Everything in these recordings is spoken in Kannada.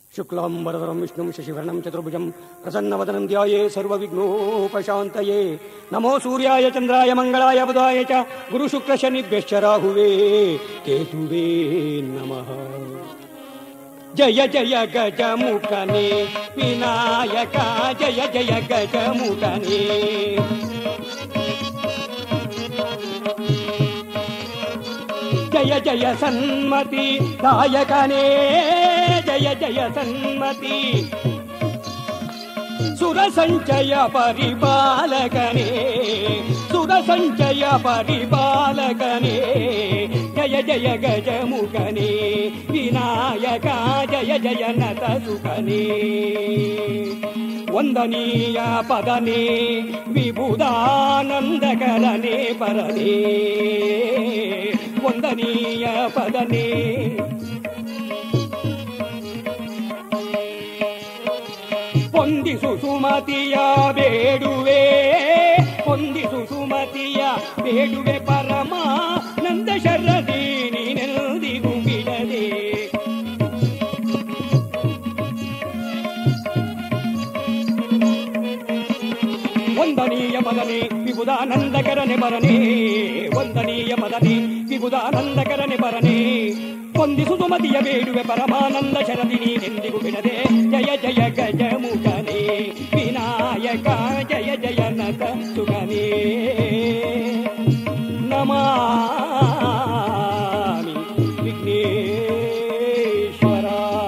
ಶುಕ್ಲಾಂಬರಧರಂ ವಿಷ್ಣುಂ ಶಶಿವರ್ಣಂ ಚತುರ್ಭುಜಂ ಪ್ರಸನ್ನವದನಂ ಧ್ಯಾಯೇ ಸರ್ವವಿಘ್ನೋಪಶಾಂತಯೇ ನಮೋ ಸೂರ್ಯಾಯ ಚಂದ್ರಾಯ ಮಂಗಳಾಯ ಬುಧಾಯ ಚ ಗುರು ಶುಕ್ರ ಶನಿಭ್ಯಶ್ಚ ರಾಹುವೇ ಕೇತುವೇ ನಮಃ ಜಯ ಜಯ ಗಜ ಮುಖನೆ ವಿನಾಯಕ ಜಯ ಜಯ ಗಜ ಮುಖನೆ ಜಯ ಜಯ ಸನ್ಮತಿ ದಾಯಕನೇ ಜಯ ಜಯ ಸನ್ಮತಿ ಸುರ ಸಂಚಯ ಪರಿಪಾಲಕನೇ ಸುರ ಸಂಚಯ ಪರಿಪಾಲಕನೇ ಜಯ ಜಯ ಗಜ ಮುಖನೇ ವಿನಾಯಕ ಜಯ ಜಯ ನತ ಸುಖನೇ ವಂದನೀಯ ಪದನೇ ವಿಬುಧಾನಂದಕರನೇ ಪರನೇ ವಂದನೀಯ ಪದನೇ ಹೊಂದಿಸು ಸುಮತಿಯ ಬೇಡುವೆ ಹೊಂದಿಸು ಸುಮತಿಯ ಬೇಡುವೆ ಪರಮ ನಂದ ಶರದಿ ನೀನೆಲ್ದಿಗೂ ಬಿಡದೆ ವಂದನೀಯ ಮದನೆ ವಿಬುಧಾನಂದಕರನೆ ಬರನೆ ವಂದನೀಯ ಮದನೆ ವಿಬುಧಾನಂದಕರನೆ ಬರನೆ ಹೊಂದಿಸು ಸುಮತಿಯ ಬೇಡುವೆ ಪರಮಾನಂದ ಶರದಿ ನೀನೆಂದಿಗೂ ಬಿಡದೆ ಜಯ ಜಯ ಗಜ ಮುಖನೇ ವಿನಾಯಕ ಜಯ ಜಯ ನತ ಸುಗನೇ ನಮಾಮಿ ವಿಘ್ನೇಶ್ವರ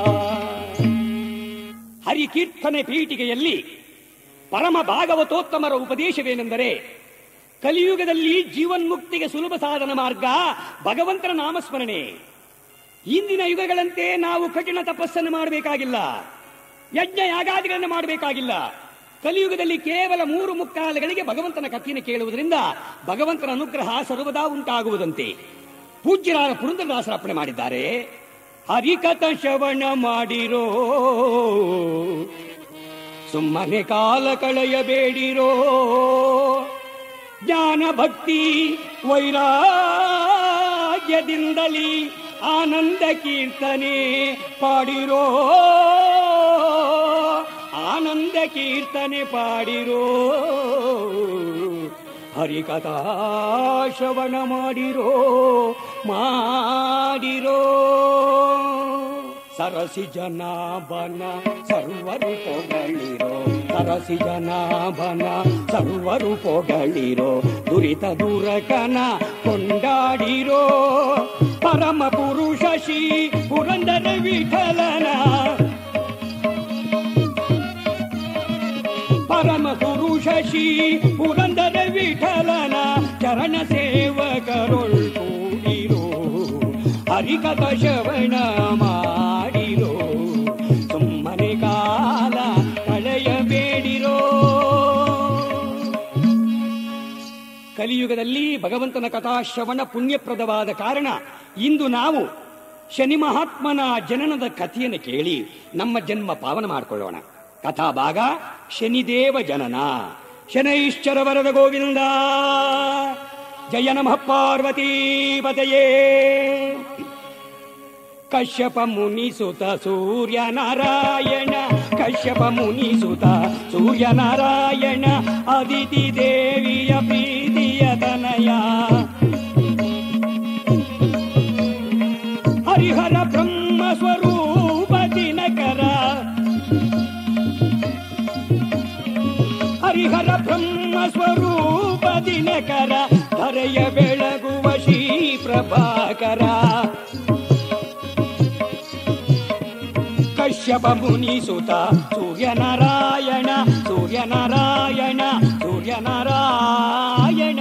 ಹರಿಕೀರ್ತನೆ ಪೀಠಿಗೆಯಲ್ಲಿ ಪರಮ ಭಾಗವತೋತ್ತಮರ ಉಪದೇಶವೇನೆಂದರೆ ಕಲಿಯುಗದಲ್ಲಿ ಜೀವನ್ಮುಕ್ತಿಗೆ ಸುಲಭ ಸಾಧನ ಮಾರ್ಗ ಭಗವಂತನ ನಾಮಸ್ಮರಣೆ ಇಂದಿನ ಯುಗಗಳಂತೆ ನಾವು ಕಠಿಣ ತಪಸ್ಸನ್ನು ಮಾಡಬೇಕಾಗಿಲ್ಲ ಯಜ್ಞ ಯಾಗಾದಿಗಳನ್ನು ಮಾಡಬೇಕಾಗಿಲ್ಲ ಕಲಿಯುಗದಲ್ಲಿ ಕೇವಲ ಮೂರು ಮುಕ್ಕಾಲಗಳಿಗೆ ಭಗವಂತನ ಕಥೆಯನ್ನು ಕೇಳುವುದರಿಂದ ಭಗವಂತನ ಅನುಗ್ರಹ ಸರ್ವದಾ ಉಂಟಾಗುವುದಂತೆ ಪೂಜ್ಯರಾದ ಪುರಂದರದಾಸರ ಅರ್ಪಣೆ ಮಾಡಿದ್ದಾರೆ ಹರಿಕಥ ಶ್ರವಣ ಮಾಡಿರೋ ಸುಮ್ಮನೆ ಕಾಲ ಕಳೆಯಬೇಡಿರೋ ಜ್ಞಾನ ಭಕ್ತಿ ವೈರಾಗ್ಯದಿಂದಲಿ ಆನಂದ ಕೀರ್ತನೆ ಪಾಡಿರೋ ಆನಂದ ಕೀರ್ತನೆ ಪಾಡಿರೋ ಹರಿಕಥಾ ಶ್ರವಣ ಮಾಡಿರೋ ಮಾಡಿರೋ ಸರಸಿ ಜನಾಭನ ಸರ್ವರು ಪೊಗಳಿರೋ ಸರಸಿ ಜನಾಭನ ಸರ್ವರು ಪೊಗಳಿರೋ ದುರಿತ ದುರಕನ ಕೊಂಡಾಡಿರೋ ಪರಮ ಪುರುಷ ಶ್ರೀ ಪುರಂದರ ವಿಠಲನ ಪರಮ ಪುರುಷ ಶ್ರೀ ಪುರಂದರ ವಿಠಲನ ಚರಣ ಸೇವಕರೊಳ್ ಕೂಡಿರೋ ಹರಿಕಥ ಶ್ರವಣ ಮಾಡಿರೋ ಸುಮ್ಮನೆ ಕಾಲ ಕಳೆಯಬೇಡಿರೋ ಕಲಿಯುಗದಲ್ಲಿ ಭಗವಂತನ ಕಥಾಶ್ರವಣ ಪುಣ್ಯಪ್ರದವಾದ ಕಾರಣ ಇಂದು ನಾವು ಶನಿ ಮಹಾತ್ಮನ ಜನನದ ಕಥೆಯನ್ನು ಕೇಳಿ ನಮ್ಮ ಜನ್ಮ ಪಾವನ ಮಾಡಿಕೊಳ್ಳೋಣ ಕಥಾ ಭಾಗ ಶನಿದೇವ ಜನನ ಶನೈಶ್ಚರ ವರದ ಗೋವಿಂದ ಜಯ ನಮಃ ಪಾರ್ವತೀ ಪದಯೇ ಕಶ್ಯಪ ಮುನಿಸುತ ಸೂರ್ಯ ನಾರಾಯಣ ಕಶ್ಯಪ ಮುನಿಸುತ ಸೂರ್ಯ ನಾರಾಯಣ ಅದಿತಿ ದೇವಿಯ ಪ್ರೀತಿಯ ತನಯ ಹರಿಹರ ಬ್ರಹ್ಮ ಸ್ವರೂಪ ದಿನಕರ ಹರಿಹರ ಬ್ರಹ್ಮ ಸ್ವರೂಪ ದಿನಕರ ಧರೆಯ ಬೆಳಗುವ ಶ್ರೀ ಪ್ರಭಾಕರ ಕಶ್ಯಪ ಮುನಿಸುತ ಸೂರ್ಯನಾರಾಯಣ ಸೂರ್ಯನಾರಾಯಣ ಸೂರ್ಯನಾರಾಯಣ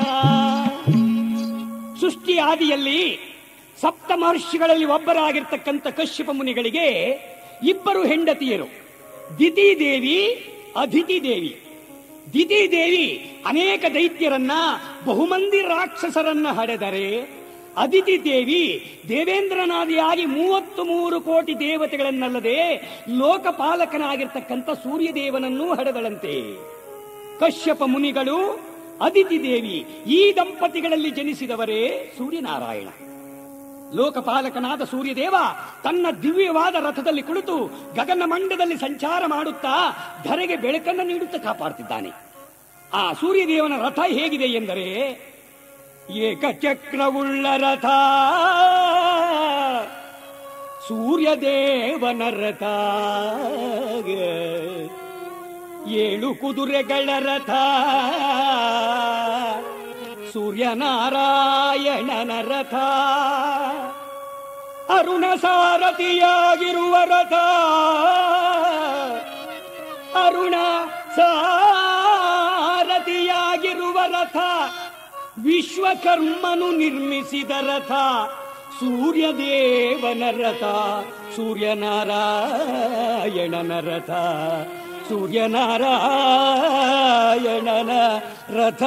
ಸೃಷ್ಟಿ ಆದಿಯಲ್ಲಿ ಸಪ್ತ ಮಹರ್ಷಿಗಳಲ್ಲಿ ಒಬ್ಬರಾಗಿರ್ತಕ್ಕಂಥ ಕಶ್ಯಪ ಮುನಿಗಳಿಗೆ ಇಬ್ಬರು ಹೆಂಡತಿಯರು ದಿತಿ ದೇವಿ ಅದಿತಿ ದೇವಿ ದಿತಿ ದೇವಿ ಅನೇಕ ದೈತ್ಯರನ್ನ ಬಹುಮಂದಿ ರಾಕ್ಷಸರನ್ನ ಹಡೆದರೆ ಅದಿತಿ ದೇವಿ ದೇವೇಂದ್ರನಾದಿಯಾಗಿ ಮೂವತ್ತು ಮೂರು ಕೋಟಿ ದೇವತೆಗಳನ್ನಲ್ಲದೆ ಲೋಕಪಾಲಕನಾಗಿರ್ತಕ್ಕಂಥ ಸೂರ್ಯದೇವನನ್ನೂ ಹಡೆದಳಂತೆ ಕಶ್ಯಪ ಮುನಿಗಳು ಅದಿತಿ ದೇವಿ ಈ ದಂಪತಿಗಳಲ್ಲಿ ಜನಿಸಿದವರೇ ಸೂರ್ಯನಾರಾಯಣ ಲೋಕಪಾಲಕನಾದ ಸೂರ್ಯದೇವ ತನ್ನ ದಿವ್ಯವಾದ ರಥದಲ್ಲಿ ಕುಳಿತು ಗಗನ ಮಂಡದಲ್ಲಿ ಸಂಚಾರ ಮಾಡುತ್ತಾ ಧರೆಗೆ ಬೆಳಕನ್ನು ನೀಡುತ್ತಾ ಕಾಪಾಡ್ತಿದ್ದಾನೆ ಆ ಸೂರ್ಯದೇವನ ರಥ ಹೇಗಿದೆ ಎಂದರೆ ಏಕಚಕ್ರವುಳ್ಳ ರಥ ಸೂರ್ಯದೇವನ ರಥ ಏಳು ಕುದುರೆಗಳ ರಥ ಸೂರ್ಯನಾರಾಯಣನ ರಥ ಅರುಣ ಸಾರಥಿಯಾಗಿರುವ ರಥ ಅರುಣ ಸಾರಥಿಯಾಗಿರುವ ರಥ ವಿಶ್ವಕರ್ಮನು ನಿರ್ಮಿಸಿದ ರಥ ಸೂರ್ಯದೇವನ ರಥ ಸೂರ್ಯನಾರಾಯಣನ ರಥ ಸೂರ್ಯನಾರಾಯಣನ ರಥ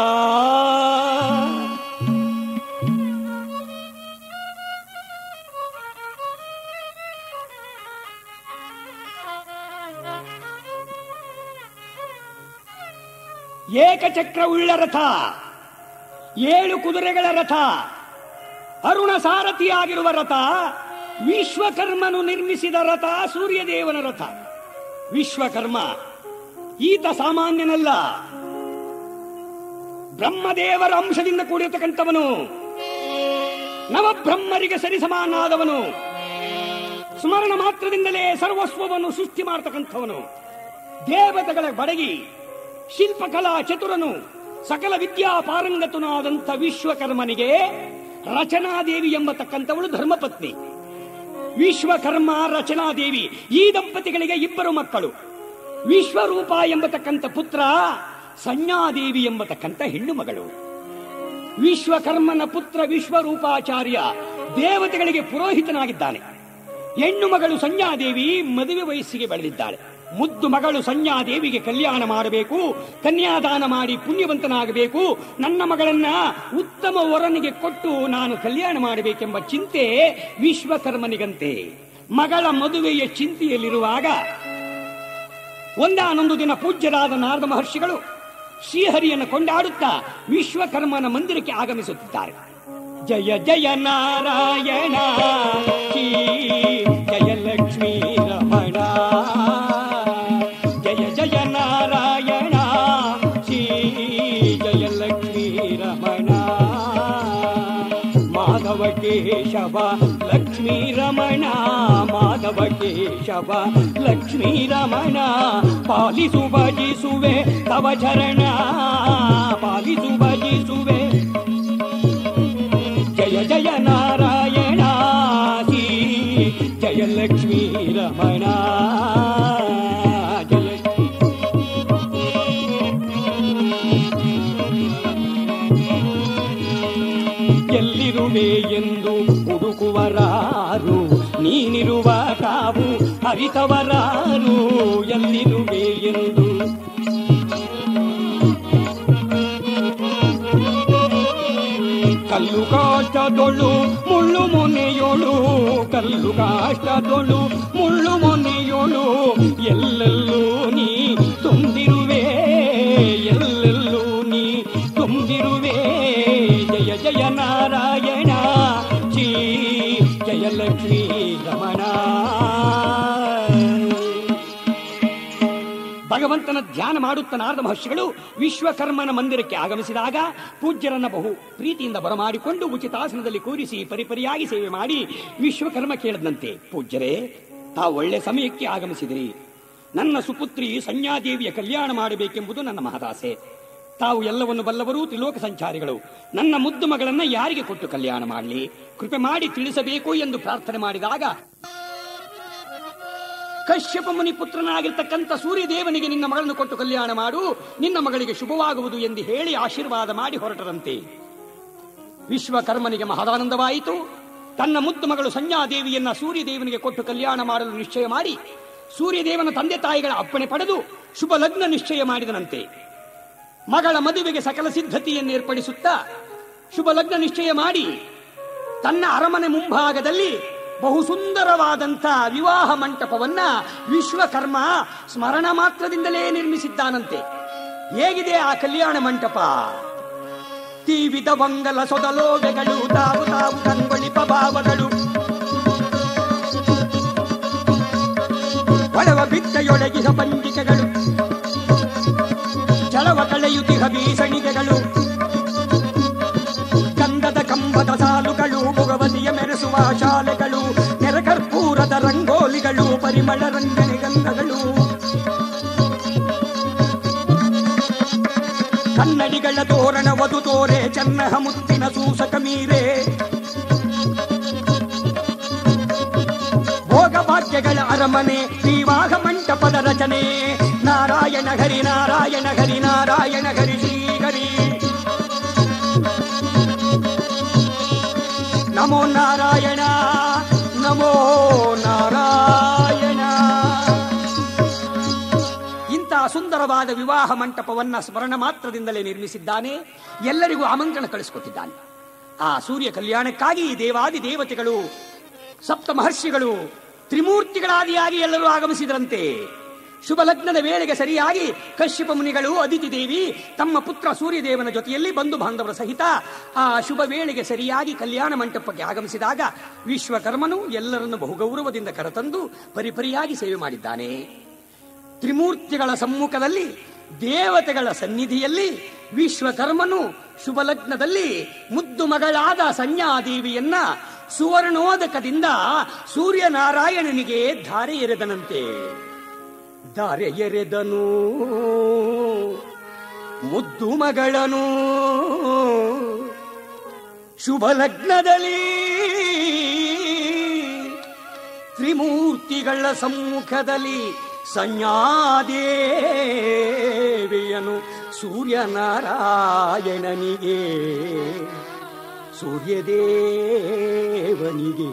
ಏಕಚಕ್ರವುಳ್ಳ ರಥ ಏಳು ಕುದುರೆಗಳ ರಥ ಅರುಣ ಸಾರಥಿಯಾಗಿರುವ ರಥ ವಿಶ್ವಕರ್ಮನು ನಿರ್ಮಿಸಿದ ರಥ ಸೂರ್ಯದೇವನ ರಥ ವಿಶ್ವಕರ್ಮ ಈತ ಸಾಮಾನ್ಯನಲ್ಲ ಬ್ರಹ್ಮದೇವರ ಅಂಶದಿಂದ ಕೂಡಿರತಕ್ಕಂಥವನು ನವಬ್ರಹ್ಮರಿಗೆ ಸರಿಸಮಾನಾದವನು ಸ್ಮರಣ ಮಾತ್ರದಿಂದಲೇ ಸರ್ವಸ್ವವನ್ನು ಸೃಷ್ಟಿ ಮಾಡತಕ್ಕಂಥವನು ದೇವತೆಗಳ ಬಡಗಿ ಶಿಲ್ಪಕಲಾ ಚತುರನು ಸಕಲ ವಿದ್ಯಾ ಪಾರಂಗತನಾದಂಥ ವಿಶ್ವಕರ್ಮನಿಗೆ ರಚನಾದೇವಿ ಎಂಬತಕ್ಕಂಥವಳು ಧರ್ಮಪತ್ನಿ ವಿಶ್ವಕರ್ಮ ರಚನಾದೇವಿ ಈ ದಂಪತಿಗಳಿಗೆ ಇಬ್ಬರು ಮಕ್ಕಳು ವಿಶ್ವರೂಪ ಎಂಬತಕ್ಕಂಥ ಪುತ್ರ ಸಂಜ್ಞಾದೇವಿ ಎಂಬತಕ್ಕಂಥ ಹೆಣ್ಣು ಮಗಳು ವಿಶ್ವಕರ್ಮನ ಪುತ್ರ ವಿಶ್ವರೂಪಾಚಾರ್ಯ ದೇವತೆಗಳಿಗೆ ಪುರೋಹಿತನಾಗಿದ್ದಾನೆ ಹೆಣ್ಣು ಮಗಳು ಸಂಜ್ಞಾದೇವಿ ಮದುವೆ ವಯಸ್ಸಿಗೆ ಬೆಳೆದಿದ್ದಾಳೆ ಮುದ್ದು ಮಗಳು ಸಂಜ್ಞಾದೇವಿಗೆ ಕಲ್ಯಾಣ ಮಾಡಬೇಕು ಕನ್ಯಾದಾನ ಮಾಡಿ ಪುಣ್ಯವಂತನಾಗಬೇಕು ನನ್ನ ಮಗಳನ್ನ ಉತ್ತಮ ವರನಿಗೆ ಕೊಟ್ಟು ನಾನು ಕಲ್ಯಾಣ ಮಾಡಬೇಕೆಂಬ ಚಿಂತೆ ವಿಶ್ವಕರ್ಮನಿಗಂತೆ ಮಗಳ ಮದುವೆಯ ಚಿಂತೆಯಲ್ಲಿರುವಾಗ ಒಂದಾನೊಂದು ದಿನ ಪೂಜ್ಯರಾದ ನಾರದ ಮಹರ್ಷಿಗಳು ಶ್ರೀಹರಿಯನ್ನು ಕೊಂಡಾಡುತ್ತಾ ವಿಶ್ವಕರ್ಮನ ಮಂದಿರಕ್ಕೆ ಆಗಮಿಸುತ್ತಿದ್ದಾರೆ ಜಯ ಜಯ ನಾರಾಯಣ ಶ್ರೀ ಜಯ ಲಕ್ಷ್ಮೀ ರಮಣ ಜಯ ಜಯ ನಾರಾಯಣ ಶ್ರೀ ಜಯ ಲಕ್ಷ್ಮೀ ರಮಣ ಮಾಧವ ಕೇಶವ ಲಕ್ಷ್ಮೀ ರಮಣ ಮಾಧವ ಕೇಶವ ಲಕ್ಷ್ಮೀ ರಮಣ ಪಾಲಿಸು ಭಜಿಸುವೆ ತವ ಚರಣ ಪಾಲಿಸು ಭಜಿಸುವೆ ಜಯ ಜಯ ನಾರಾಯಣ ಶ್ರೀ ಜಯ ಲಕ್ಷ್ಮೀ ರಮಣ ಜಯ ಎಲ್ಲಿರುವೆ ಎಂದು ಹುಡುಕುವರಾರು ನೀನಿರುವ ಕಾವು ಅರಿತವರಾರು ಎಲ್ಲಿರುವೆ ಎಂದು ಕಲ್ಲು ಕಾಷ್ಟದೊಳು ಮುಳ್ಳು ಮೊನೆಯೋಳು ಕಲ್ಲು ಕಾಷ್ಟದೊಳು ಮುಳ್ಳು ಮೊನೆಯೋಳು ಎಲ್ಲೆಲ್ಲೂ ನೀ ತುಂಬಿರುವೆ ಎಲ್ಲೆಲ್ಲೂ ನೀ ತುಂಬಿರುವೆ ಜಯ ಜಯ ನಾರಾಯಣ ಶ್ರೀ ಜಯ ಲಕ್ಷ್ಮೀ ರಮಣ ಭಗವಂತನ ಧ್ಯಾನ ಮಾಡುತ್ತ ನಾರದ ಮಹರ್ಷಿಗಳು ವಿಶ್ವಕರ್ಮನ ಮಂದಿರಕ್ಕೆ ಆಗಮಿಸಿದಾಗ ಪೂಜ್ಯರನ್ನ ಬಹು ಪ್ರೀತಿಯಿಂದ ಬರಮಾಡಿಕೊಂಡು ಉಚಿತಾಸನದಲ್ಲಿ ಕೂರಿಸಿ ಪರಿಪರಿಯಾಗಿ ಸೇವೆ ಮಾಡಿ ವಿಶ್ವಕರ್ಮ ಕೇಳದಂತೆ ಪೂಜ್ಯರೇ ತಾವು ಒಳ್ಳೆ ಸಮಯಕ್ಕೆ ಆಗಮಿಸಿದಿರಿ ನನ್ನ ಸುಪುತ್ರಿ ಸಂಜ್ಞಾದೇವಿಯ ಕಲ್ಯಾಣ ಮಾಡಬೇಕೆಂಬುದು ನನ್ನ ಮಹದಾಸೆ ತಾವು ಎಲ್ಲವನ್ನು ಬಲ್ಲವರು ತ್ರಿಲೋಕ ಸಂಚಾರಿಗಳು ನನ್ನ ಮುದ್ದು ಮಗಳನ್ನ ಯಾರಿಗೆ ಕೊಟ್ಟು ಕಲ್ಯಾಣ ಮಾಡಲಿ ಕೃಪೆ ಮಾಡಿ ತಿಳಿಸಬೇಕು ಎಂದು ಪ್ರಾರ್ಥನೆ ಮಾಡಿದಾಗ ಕಶ್ಯಪ ಮುನಿ ಪುತ್ರನಾಗಿರ್ತಕ್ಕಂಥ ಸೂರ್ಯದೇವನಿಗೆ ನಿನ್ನ ಮಗಳನ್ನು ಕೊಟ್ಟು ಕಲ್ಯಾಣ ಮಾಡು ನಿನ್ನ ಮಗಳಿಗೆ ಶುಭವಾಗುವುದು ಎಂದು ಹೇಳಿ ಆಶೀರ್ವಾದ ಮಾಡಿ ಹೊರಟರಂತೆ ವಿಶ್ವಕರ್ಮನಿಗೆ ಮಹದಾನಂದವಾಯಿತು ತನ್ನ ಮುದ್ದು ಮಗಳು ಸಂಜ್ಞಾದೇವಿಯನ್ನ ಸೂರ್ಯದೇವನಿಗೆ ಕೊಟ್ಟು ಕಲ್ಯಾಣ ಮಾಡಲು ನಿಶ್ಚಯ ಮಾಡಿ ಸೂರ್ಯದೇವನ ತಂದೆ ತಾಯಿಗಳ ಅಪ್ಪಣೆ ಪಡೆದು ಶುಭ ಲಗ್ನ ನಿಶ್ಚಯ ಮಾಡಿದನಂತೆ ಮಗಳ ಮದುವೆಗೆ ಸಕಲ ಸಿದ್ಧತೆಯನ್ನು ಏರ್ಪಡಿಸುತ್ತಾ ಶುಭ ಲಗ್ನ ನಿಶ್ಚಯ ಮಾಡಿ ತನ್ನ ಅರಮನೆ ಮುಂಭಾಗದಲ್ಲಿ ಬಹು ಸುಂದರವಾದಂಥ ವಿವಾಹ ಮಂಟಪವನ್ನ ವಿಶ್ವಕರ್ಮ ಸ್ಮರಣ ಮಾತ್ರದಿಂದಲೇ ನಿರ್ಮಿಸಿದ್ದಾನಂತೆ ಹೇಗಿದೆ ಆ ಕಲ್ಯಾಣ ಮಂಟಪ ತೀವಿದ ವಂಗಲ ಸೊದಲೋವೆಗಳು ತಾವು ತಾವು ಕಂಗೊಳಿಪ ಭಾವಗಳು ಒಳವ ಬಿತ್ತಯೊಳಗಿಹ ಪಂಡಿಕೆಗಳು ಜಲವ ಕಳೆಯುತ್ತಿಹ ಬೀಸಣಿಗೆಗಳು ಗಂಧದ ಕಂಬದ ಸಾಲುಗಳು ಭಗವತಿಯ ಮೆರೆಸುವ ಶಾಲೆಗಳು ನೆರಕರ್ಪೂರದ ರಂಗೋಲಿಗಳು ಪರಿಮಳ ರಂಜನೆ ಗಂಧಗಳು ಕನ್ನಡಿಗಳ ತೋರಣ ವಧು ತೋರೆ ಚನ್ನಹ ಮುತ್ತಿನ ಸೂಸಕ ಮೀರೆ ಭೋಗಭಾಗ್ಯಗಳ ಅರಮನೆ ವಿವಾಹ ಮಂಟಪದ ರಚನೆ ನಾರಾಯಣ ಹರಿ ನಾರಾಯಣ ಹರಿ ನಾರಾಯಣ ಹರಿ ಶ್ರೀ ಹರಿ ನಮೋ ನಾರಾಯಣ ನಮೋ ನಾರಾಯಣ ಇಂತಹ ಸುಂದರವಾದ ವಿವಾಹ ಮಂಟಪವನ್ನ ಸ್ಮರಣ ಮಾತ್ರದಿಂದಲೇ ನಿರ್ಮಿಸಿದ್ದಾನೆ ಎಲ್ಲರಿಗೂ ಆಮಂತ್ರಣ ಕಳಿಸಿಕೊಟ್ಟಿದ್ದಾನೆ ಆ ಸೂರ್ಯ ಕಲ್ಯಾಣಕ್ಕಾಗಿ ದೇವಾದಿ ದೇವತೆಗಳು ಸಪ್ತ ಮಹರ್ಷಿಗಳು ತ್ರಿಮೂರ್ತಿಗಳಾದಿಯಾಗಿ ಎಲ್ಲರೂ ಆಗಮಿಸಿದ್ರಂತೆ ಶುಭ ಲಗ್ನದ ವೇಳೆಗೆ ಸರಿಯಾಗಿ ಕಶ್ಯಪ ಮುನಿಗಳು ಅದಿತಿ ದೇವಿ ತಮ್ಮ ಪುತ್ರ ಸೂರ್ಯದೇವನ ಜೊತೆಯಲ್ಲಿ ಬಂಧು ಬಾಂಧವರ ಸಹಿತ ಆ ಶುಭ ವೇಳೆಗೆ ಸರಿಯಾಗಿ ಕಲ್ಯಾಣ ಮಂಟಪಕ್ಕೆ ಆಗಮಿಸಿದಾಗ ವಿಶ್ವಕರ್ಮನು ಎಲ್ಲರನ್ನು ಬಹುಗೌರವದಿಂದ ಕರೆತಂದು ಪರಿಪರಿಯಾಗಿ ಸೇವೆ ಮಾಡಿದ್ದಾನೆ ತ್ರಿಮೂರ್ತಿಗಳ ಸಮ್ಮುಖದಲ್ಲಿ ದೇವತೆಗಳ ಸನ್ನಿಧಿಯಲ್ಲಿ ವಿಶ್ವಕರ್ಮನು ಶುಭ ಲಗ್ನದಲ್ಲಿ ಮುದ್ದು ಮಗಳಾದ ಸಂಜ್ಞಾದೇವಿಯನ್ನ ಸುವರ್ಣೋದಕದಿಂದ ಸೂರ್ಯನಾರಾಯಣನಿಗೆ ಧಾರೆ ಎರೆದನಂತೆ ಧಾರೆ ಎರೆದನು ಮುದ್ದು ಮಗಳನು ಶುಭ ಲಗ್ನದಲ್ಲಿ ತ್ರಿಮೂರ್ತಿಗಳ ಸಮ್ಮುಖದಲ್ಲಿ ಸಂಜ್ಞಾದೇವಿಯನು ಸೂರ್ಯನಾರಾಯಣನಿಗೆ ಸೂರ್ಯದೇವನಿಗೆ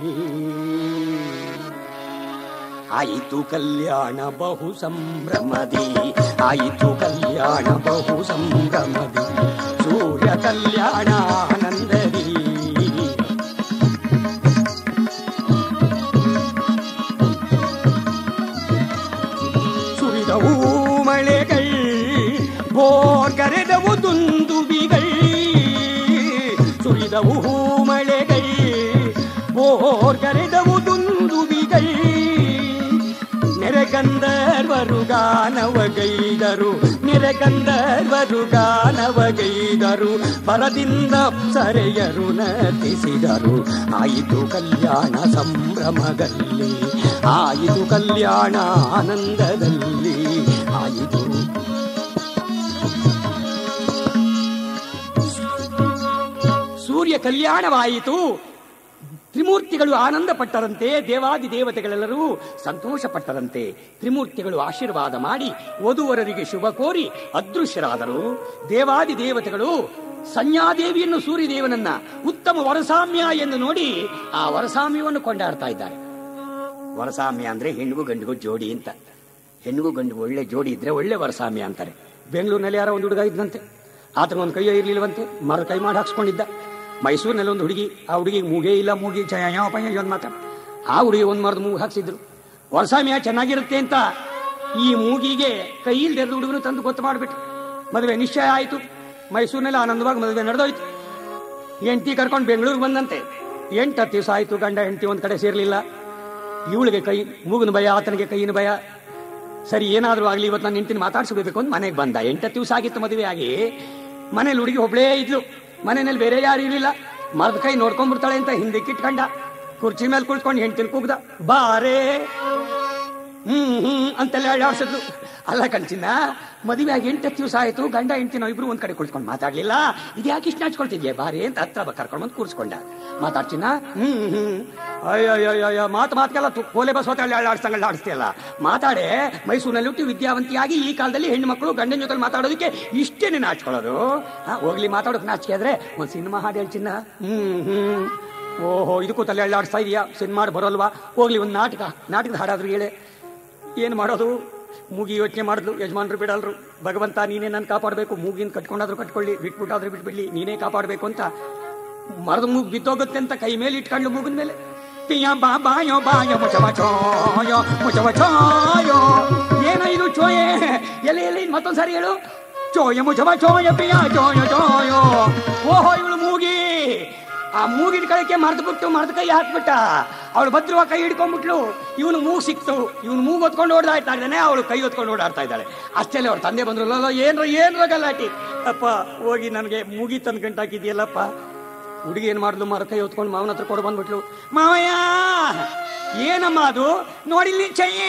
ಆಯಿತು ಕಲ್ಯಾಣ ಬಹು ಸಂಭ್ರಮದಿ ಆಯಿತು ಕಲ್ಯಾಣ ಬಹು ಸಂಭ್ರಮದಿ ಸೂರ್ಯ ಕಲ್ಯಾಣ ಆನಂದದಿ ಸುರಿದವು ಮಳೆಗಳ್ ಬೋರ್ ಕರೆದವು ದುಂದುಬಿಗಳ್ ಸುರಿದವು ಮಳೆಗಳ್ ಬೋರ್ ಕರೆದವು ದುಂದುಬಿಗಳ್ ನೆರೆಗಂಧರ್ವರು ಗಾನವಗೈದರು ನೆರೆಗಂಧರ್ವರು ಗಾನವಗೈದರು ಬರದಿಂದ ಸರೆಯರು ನಟಿಸಿದರು ಆಯಿತು ಕಲ್ಯಾಣ ಸಂಭ್ರಮದಲ್ಲಿ ಆಯಿತು ಕಲ್ಯಾಣ ಆನಂದದಲ್ಲಿ ಆಯಿತು ಸೂರ್ಯ ಕಲ್ಯಾಣವಾಯಿತು ತ್ರಿಮೂರ್ತಿಗಳು ಆನಂದ ಪಟ್ಟರಂತೆ ದೇವಾದಿ ದೇವತೆಗಳೆಲ್ಲರೂ ಸಂತೋಷ ಪಟ್ಟರಂತೆ ತ್ರಿಮೂರ್ತಿಗಳು ಆಶೀರ್ವಾದ ಮಾಡಿ ವಧುವರರಿಗೆ ಶುಭ ಕೋರಿ ಅದೃಶ್ಯರಾದರು ದೇವಾದಿ ದೇವತೆಗಳು ಸಂಜ್ಞಾದೇವಿಯನ್ನು ಸೂರ್ಯದೇವನನ್ನ ಉತ್ತಮ ವರಸಾಮ್ಯ ಎಂದು ನೋಡಿ ಆ ವರಸಾಮ್ಯವನ್ನು ಕೊಂಡಾಡ್ತಾ ಇದ್ದಾರೆ ವರಸಾಮ್ಯ ಅಂದ್ರೆ ಹೆಣ್ಣಿಗೂ ಗಂಡಿಗೂ ಜೋಡಿ ಅಂತ ಹೆಣ್ಣಿಗೂ ಗಂಡಿಗೂ ಒಳ್ಳೆ ಜೋಡಿ ಇದ್ರೆ ಒಳ್ಳೆ ವರಸಾಮ್ಯ ಅಂತಾರೆ ಬೆಂಗಳೂರಿನಲ್ಲಿ ಯಾರೋ ಒಂದು ಹುಡುಗ ಇದ್ದಂತೆ ಆತನ ಒಂದು ಕೈಯೇ ಇರ್ಲಿಲ್ವಂತೆ ಮರ ಕೈ ಮಾಡಿ ಹಾಕ್ಸ್ಕೊಂಡಿದ್ದ ಮೈಸೂರಿನಲ್ಲಿ ಒಂದು ಹುಡುಗಿ ಆ ಹುಡುಗಿಗೆ ಮೂಗೇ ಇಲ್ಲ ಮೂಗಿ ಚಯಾಪಯ ಒಂದು ಮಾತ ಆ ಹುಡುಗಿ ಒಂದು ಮರದ ಮೂಗು ಹಾಕ್ಸಿದ್ರು ವರಸಾಮ್ಯ ಚೆನ್ನಾಗಿರುತ್ತೆ ಅಂತ ಈ ಮೂಗಿಗೆ ಕೈ ಇಲ್ದಿರದ ಹುಡುಗನು ತಂದು ಗೊತ್ತು ಮಾಡಿಬಿಟ್ಟು ಮದುವೆ ನಿಶ್ಚಯ ಆಯಿತು ಮೈಸೂರಿನಲ್ಲಿ ಆನಂದವಾಗಿ ಮದುವೆ ನಡೆದೋಯ್ತು ಹೆಂಡತಿ ಕರ್ಕೊಂಡು ಬೆಂಗಳೂರಿಗೆ ಬಂದಂತೆ ಎಂಟು ಹತ್ತು ದಿವಸ ಆಯ್ತು ಗಂಡ ಹೆಂಡತಿ ಒಂದ್ ಕಡೆ ಸೇರ್ಲಿಲ್ಲ ಇವಳಿಗೆ ಕೈ ಮೂಗಿನ ಭಯ ಆತನಿಗೆ ಕೈಯಿನ ಭಯ ಸರಿ ಏನಾದ್ರೂ ಆಗ್ಲಿ ಇವತ್ತು ನಾನು ಹೆಂಡತಿನ ಮಾತಾಡ್ಸ್ಬೇಕು ಅಂತ ಮನೆಗೆ ಬಂದ ಎಂಟತ್ತು ದಿವಸ ಆಗಿತ್ತು ಮದುವೆ ಆಗಿ ಮನೇಲಿ ಹುಡುಗಿ ಒಬ್ಳೇ ಇದ್ಲು ಮನೆಯಲ್ಲಿ ಬೇರೆ ಯಾರು ಇರಲಿಲ್ಲ ಮರದ ಕೈ ನೋಡ್ಕೊಂಡ್ಬಿಡ್ತಾಳೆ ಅಂತ ಹಿಂದಕ್ಕೆ ಇಟ್ಕೊಂಡ ಕುರ್ಚಿ ಮೇಲೆ ಕುಳ್ಕೊಂಡು ಹೆಂಡತಿನ ಕೂಗ್ದ ಬಾರೇ ಹ್ಮ್ ಹ್ಮ್ ಅಂತೆಲ್ಲ ಆಡ್ಸಿದ್ಲು ಅಲ್ಲ ಕಣ್ಚಿನ್ನ ಮದುವೆ ಆಗಿ ಎಂಟತ್ತು ದಿವಸ ಆಯ್ತು ಗಂಡ ಹೆಂಡತಿ ನಾವು ಇಬ್ರು ಒಂದ್ ಕಡೆ ಕುಳಿತ್ಕೊಂಡು ಮಾತಾಡ್ಲಿಲ್ಲ ಇದ್ಯಾಕೆ ಇಷ್ಟ ನಾಚ್ಕೊಳ್ತಿದ್ಯಾ ಬಾರಿ ಅಂತ ಹತ್ರ ಕರ್ಕೊಂಡು ಬಂದು ಕೂರಿಸ್ಕೊಂಡ ಮಾತಾಡ್ಚಿನ ಹ್ಮ್ ಹ್ಮ್ ಅಯ್ಯಯ್ಯಯ್ಯ ಮಾತು ಮಾತ್ಗೆಲ್ಲ ಕೋಲೆ ಬಸ್ ಹೋತಲ್ಲಿ ಆಡಿಸ್ತಂಗಲ್ಲ ಆಡಿಸ್ತೀಯಲ್ಲ ಮಾತಾಡೆ ಮೈಸೂರಿನಲ್ಲಿ ಹುಟ್ಟಿ ವಿದ್ಯಾವಂತಿಯಾಗಿ ಈ ಕಾಲದಲ್ಲಿ ಹೆಣ್ಣು ಮಕ್ಕಳು ಗಂಡನ ಜೊತೆ ಮಾತಾಡೋದಕ್ಕೆ ಇಷ್ಟೇನೆ ನಾಚ್ಕೊಳ್ಳೋದು ಹಾ, ಹೋಗ್ಲಿ ಮಾತಾಡೋಕೆ ನಾಚಿಕೆ ಆದ್ರೆ ಒಂದ್ ಸಿನಿಮಾ ಹಾಡು ಹೇಳ್ಚಿನ್ನ ಹ್ಮ್ ಹ್ಮ್ ಓಹೋ ಇದಕ್ಕೂ ತಲೆ ಅಳ್ಳಾಡಿಸ್ತಾ ಇದೆಯಾ ಸಿನಿಮಾ ಬರೋಲ್ವಾ ಹೋಗ್ಲಿ ಒಂದು ನಾಟಕ ನಾಟಕದ ಹಾಡಾದ್ರೂ ಹೇಳೆ ಏನು ಮಾಡೋದು ಮೂಗಿ ಯೋಚನೆ ಮಾಡಿದ್ಲು ಯಜಮಾನ್ರು ಬಿಡಲ್ರು ಭಗವಂತ ನೀನೇ ನಾನು ಕಾಪಾಡಬೇಕು ಮೂಗಿನ ಕಟ್ಕೊಂಡಾದ್ರೂ ಕಟ್ಕೊಳ್ಳಿ ಬಿಟ್ಬಿಟ್ಟಾದ್ರೂ ಬಿಟ್ಬಿಡ್ಲಿ ನೀನೇ ಕಾಪಾಡಬೇಕು ಅಂತ ಮರದ ಮೂಗು ಬಿದ್ದೋಗುತ್ತೆ ಅಂತ ಕೈ ಮೇಲೆ ಇಟ್ಕೊಂಡು ಮೂಗಿನ ಮೇಲೆ ಪಿಯ ಬಾ ಬಾಯೋ ಬಾಯೋ ಮುಚವ ಚೋಯೋ ಮುಚವ ಚೋಯೋ ಏನೋ ಇದು ಚೋಯೆ ಎಲೆ ಎಲೆ ಮತ್ತೊಂದ್ಸಾರಿ ಹೇಳು ಚೋಯ ಮುಚವ ಚೋಯ ಪಿಯ ಚೋಯ ಚೋಯೋ ಓಹೋ ಇವಳು ಮೂಗಿ ಆ ಮೂಗಿನ ಕಳಕ್ಕೆ ಮರೆತು ಬಿಟ್ಟು ಮರೆದು ಕೈ ಹಾಕ್ಬಿಟ್ಟ ಅವಳು ಭದ್ರವಾಗಿ ಕೈ ಹಿಡ್ಕೊಂಡ್ಬಿಟ್ಲು ಇವನು ಮೂಗು ಸಿಕ್ತು ಇವನು ಮೂಗು ಹೊತ್ಕೊಂಡು ಓಡಾಡ್ತಾ ಇದ್ದಾನೆ ಅವಳು ಕೈ ಹೊತ್ಕೊಂಡು ಓಡಾಡ್ತಾ ಇದ್ದಾಳೆ ಅಷ್ಟೇ ಅವ್ರ ತಂದೆ ಬಂದ್ರು ಲೋ ಏನ್ರ ಏನ್ರ ಗಲಾಟಿ ಅಪ್ಪ ಹೋಗಿ ನನಗೆ ಮೂಗಿ ತಂದು ಗಂಟಾಕಿದ್ಯಲ್ಲಪ್ಪ ಹುಡುಗಿ ಏನ್ ಮಾಡಿದ್ಲು ಮರ ಕೈ ಹೊತ್ಕೊಂಡು ಮಾವನ ಹತ್ರ ಕೊಡು ಬಂದ್ಬಿಟ್ಲು ಮಾವಯ್ಯ ಏನಮ್ಮ ಅದು ನೋಡಿಲ್ಲಿ ಚಯ್ಯೇ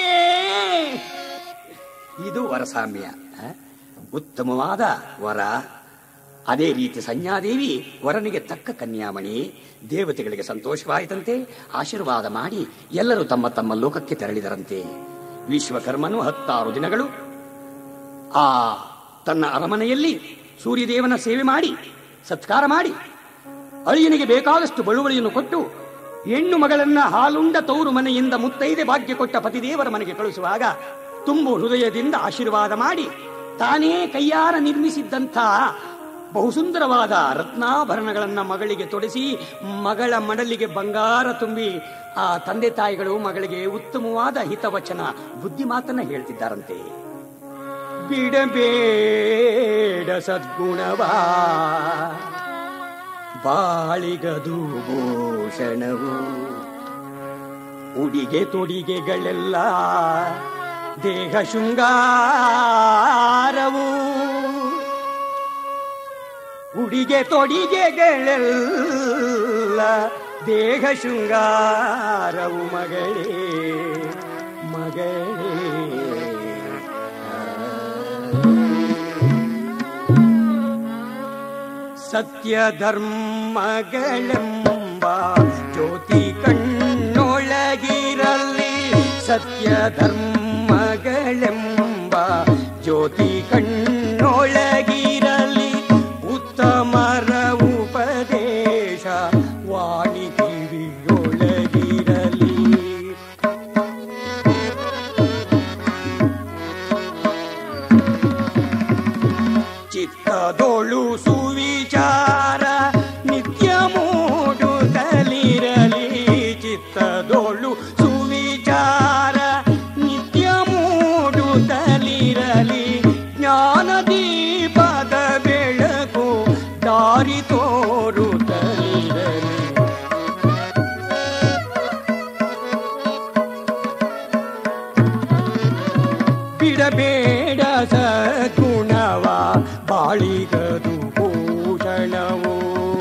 ಇದು ವರಸಾಮ್ಯ ಆ? ಉತ್ತಮವಾದ ವರ ಅದೇ ರೀತಿ ಸಂಜ್ಞಾದೇವಿ ವರನಿಗೆ ತಕ್ಕ ಕನ್ಯಾಮಣಿ ದೇವತೆಗಳಿಗೆ ಸಂತೋಷವಾಯಿತಂತೆ ಆಶೀರ್ವಾದ ಮಾಡಿ ಎಲ್ಲರೂ ತಮ್ಮ ತಮ್ಮ ಲೋಕಕ್ಕೆ ತೆರಳಿದರಂತೆ ವಿಶ್ವಕರ್ಮನು ಹತ್ತಾರು ದಿನಗಳು ಆ ತನ್ನ ಅರಮನೆಯಲ್ಲಿ ಸೂರ್ಯದೇವನ ಸೇವೆ ಮಾಡಿ ಸತ್ಕಾರ ಮಾಡಿ ಅಳಿಯನಿಗೆ ಬೇಕಾದಷ್ಟು ಬಳುವಳಿಯನ್ನು ಕೊಟ್ಟು ಹೆಣ್ಣು ಮಗಳನ್ನ ಹಾಲುಂಡ ತೌರು ಮನೆಯಿಂದ ಮುತ್ತೈದೆ ಭಾಗ್ಯ ಕೊಟ್ಟ ಪತಿದೇವರ ಮನೆಗೆ ಕಳುಹಿಸುವಾಗ ತುಂಬು ಹೃದಯದಿಂದ ಆಶೀರ್ವಾದ ಮಾಡಿ ತಾನೇ ಕೈಯಾರ ನಿರ್ಮಿಸಿದ್ದಂಥ ಬಹುಸುಂದರವಾದ ರತ್ನಾಭರಣಗಳನ್ನ ಮಗಳಿಗೆ ತೊಡಿಸಿ ಮಗಳ ಮಡಲಿಗೆ ಬಂಗಾರ ತುಂಬಿ ಆ ತಂದೆ ತಾಯಿಗಳು ಮಗಳಿಗೆ ಉತ್ತಮವಾದ ಹಿತವಚನ ಬುದ್ಧಿ ಮಾತನ್ನ ಹೇಳ್ತಿದ್ದಾರಂತೆ ಬಿಡಬೇಡ ಸದ್ಗುಣವಾ ಬಾಳಿಗದು ಭೂಷಣವು ಉಡಿಗೆ ತೊಡಿಗೆಗಳೆಲ್ಲ ದೇಹ ಶೃಂಗಾರವು ಉಡಿಗೆ ತೊಡಿಗೆಗಳೆಲ್ಲ ದೇಹ ಶೃಂಗಾರವು ಮಗಳೇ ಮಗಳೇ ಸತ್ಯ ಧರ್ಮಗಳೆಂಬ ಜ್ಯೋತಿ ಕಣ್ಣೊಳಗಿರಲಿ ಸತ್ಯ ಧರ್ಮಗಳೆಂಬ ಜ್ಯೋತಿ ಕಣ್ಣೊಳಗಿರಲಿ ಉತ್ತಮರ ಉಪದೇಶ ವಾಣಿ ಕಿವಿಯೊಳಗಿರಲಿ ಚಿತ್ತದೋಳು ಸುವಿಚಾರ ನಿತ್ಯ ಮೂಡುತ್ತಲಿರಲಿ ಚಿತ್ತದೋಳು ಸುವಿಚಾರ ನಿತ್ಯ ಮೂಡುತ್ತಲಿರಲಿ ಜ್ಞಾನ ದೀಪದ ಬೆಳಕು ದಾರಿ ತೋರುತ್ತಲಿರಲಿ ಬಿಡಬೇಡ ಸಗುಣವ ಬಾಳಿಗದು ಭೂಷಣವು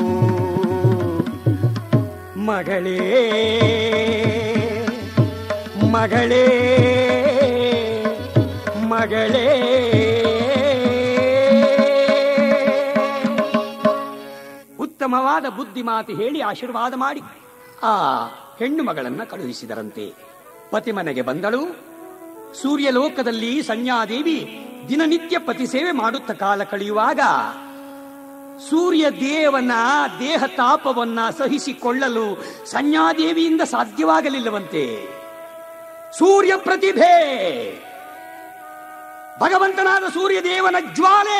ಮಗಳೇ ಮಗಳೇ ಮಗಳೇ ಉತ್ತಮವಾದ ಬುದ್ಧಿ ಮಾತು ಹೇಳಿ ಆಶೀರ್ವಾದ ಮಾಡಿ ಆ ಹೆಣ್ಣು ಮಗಳನ್ನ ಕಳುಹಿಸಿದರಂತೆ ಪತಿ ಮನೆಗೆ ಬಂದಳು ಸೂರ್ಯಲೋಕದಲ್ಲಿ ಸಂಜ್ಞಾದೇವಿ ದಿನನಿತ್ಯ ಪತಿ ಸೇವೆ ಮಾಡುತ್ತ ಕಾಲ ಕಳೆಯುವಾಗ ಸೂರ್ಯ ದೇವನ ದೇಹ ತಾಪವನ್ನ ಸಹಿಸಿಕೊಳ್ಳಲು ಸಂಜ್ಞಾದೇವಿಯಿಂದ ಸಾಧ್ಯವಾಗಲಿಲ್ಲವಂತೆ ಸೂರ್ಯ ಪ್ರತಿಭೆ ಭಗವಂತನಾದ ಸೂರ್ಯ ದೇವನ ಜ್ವಾಲೆ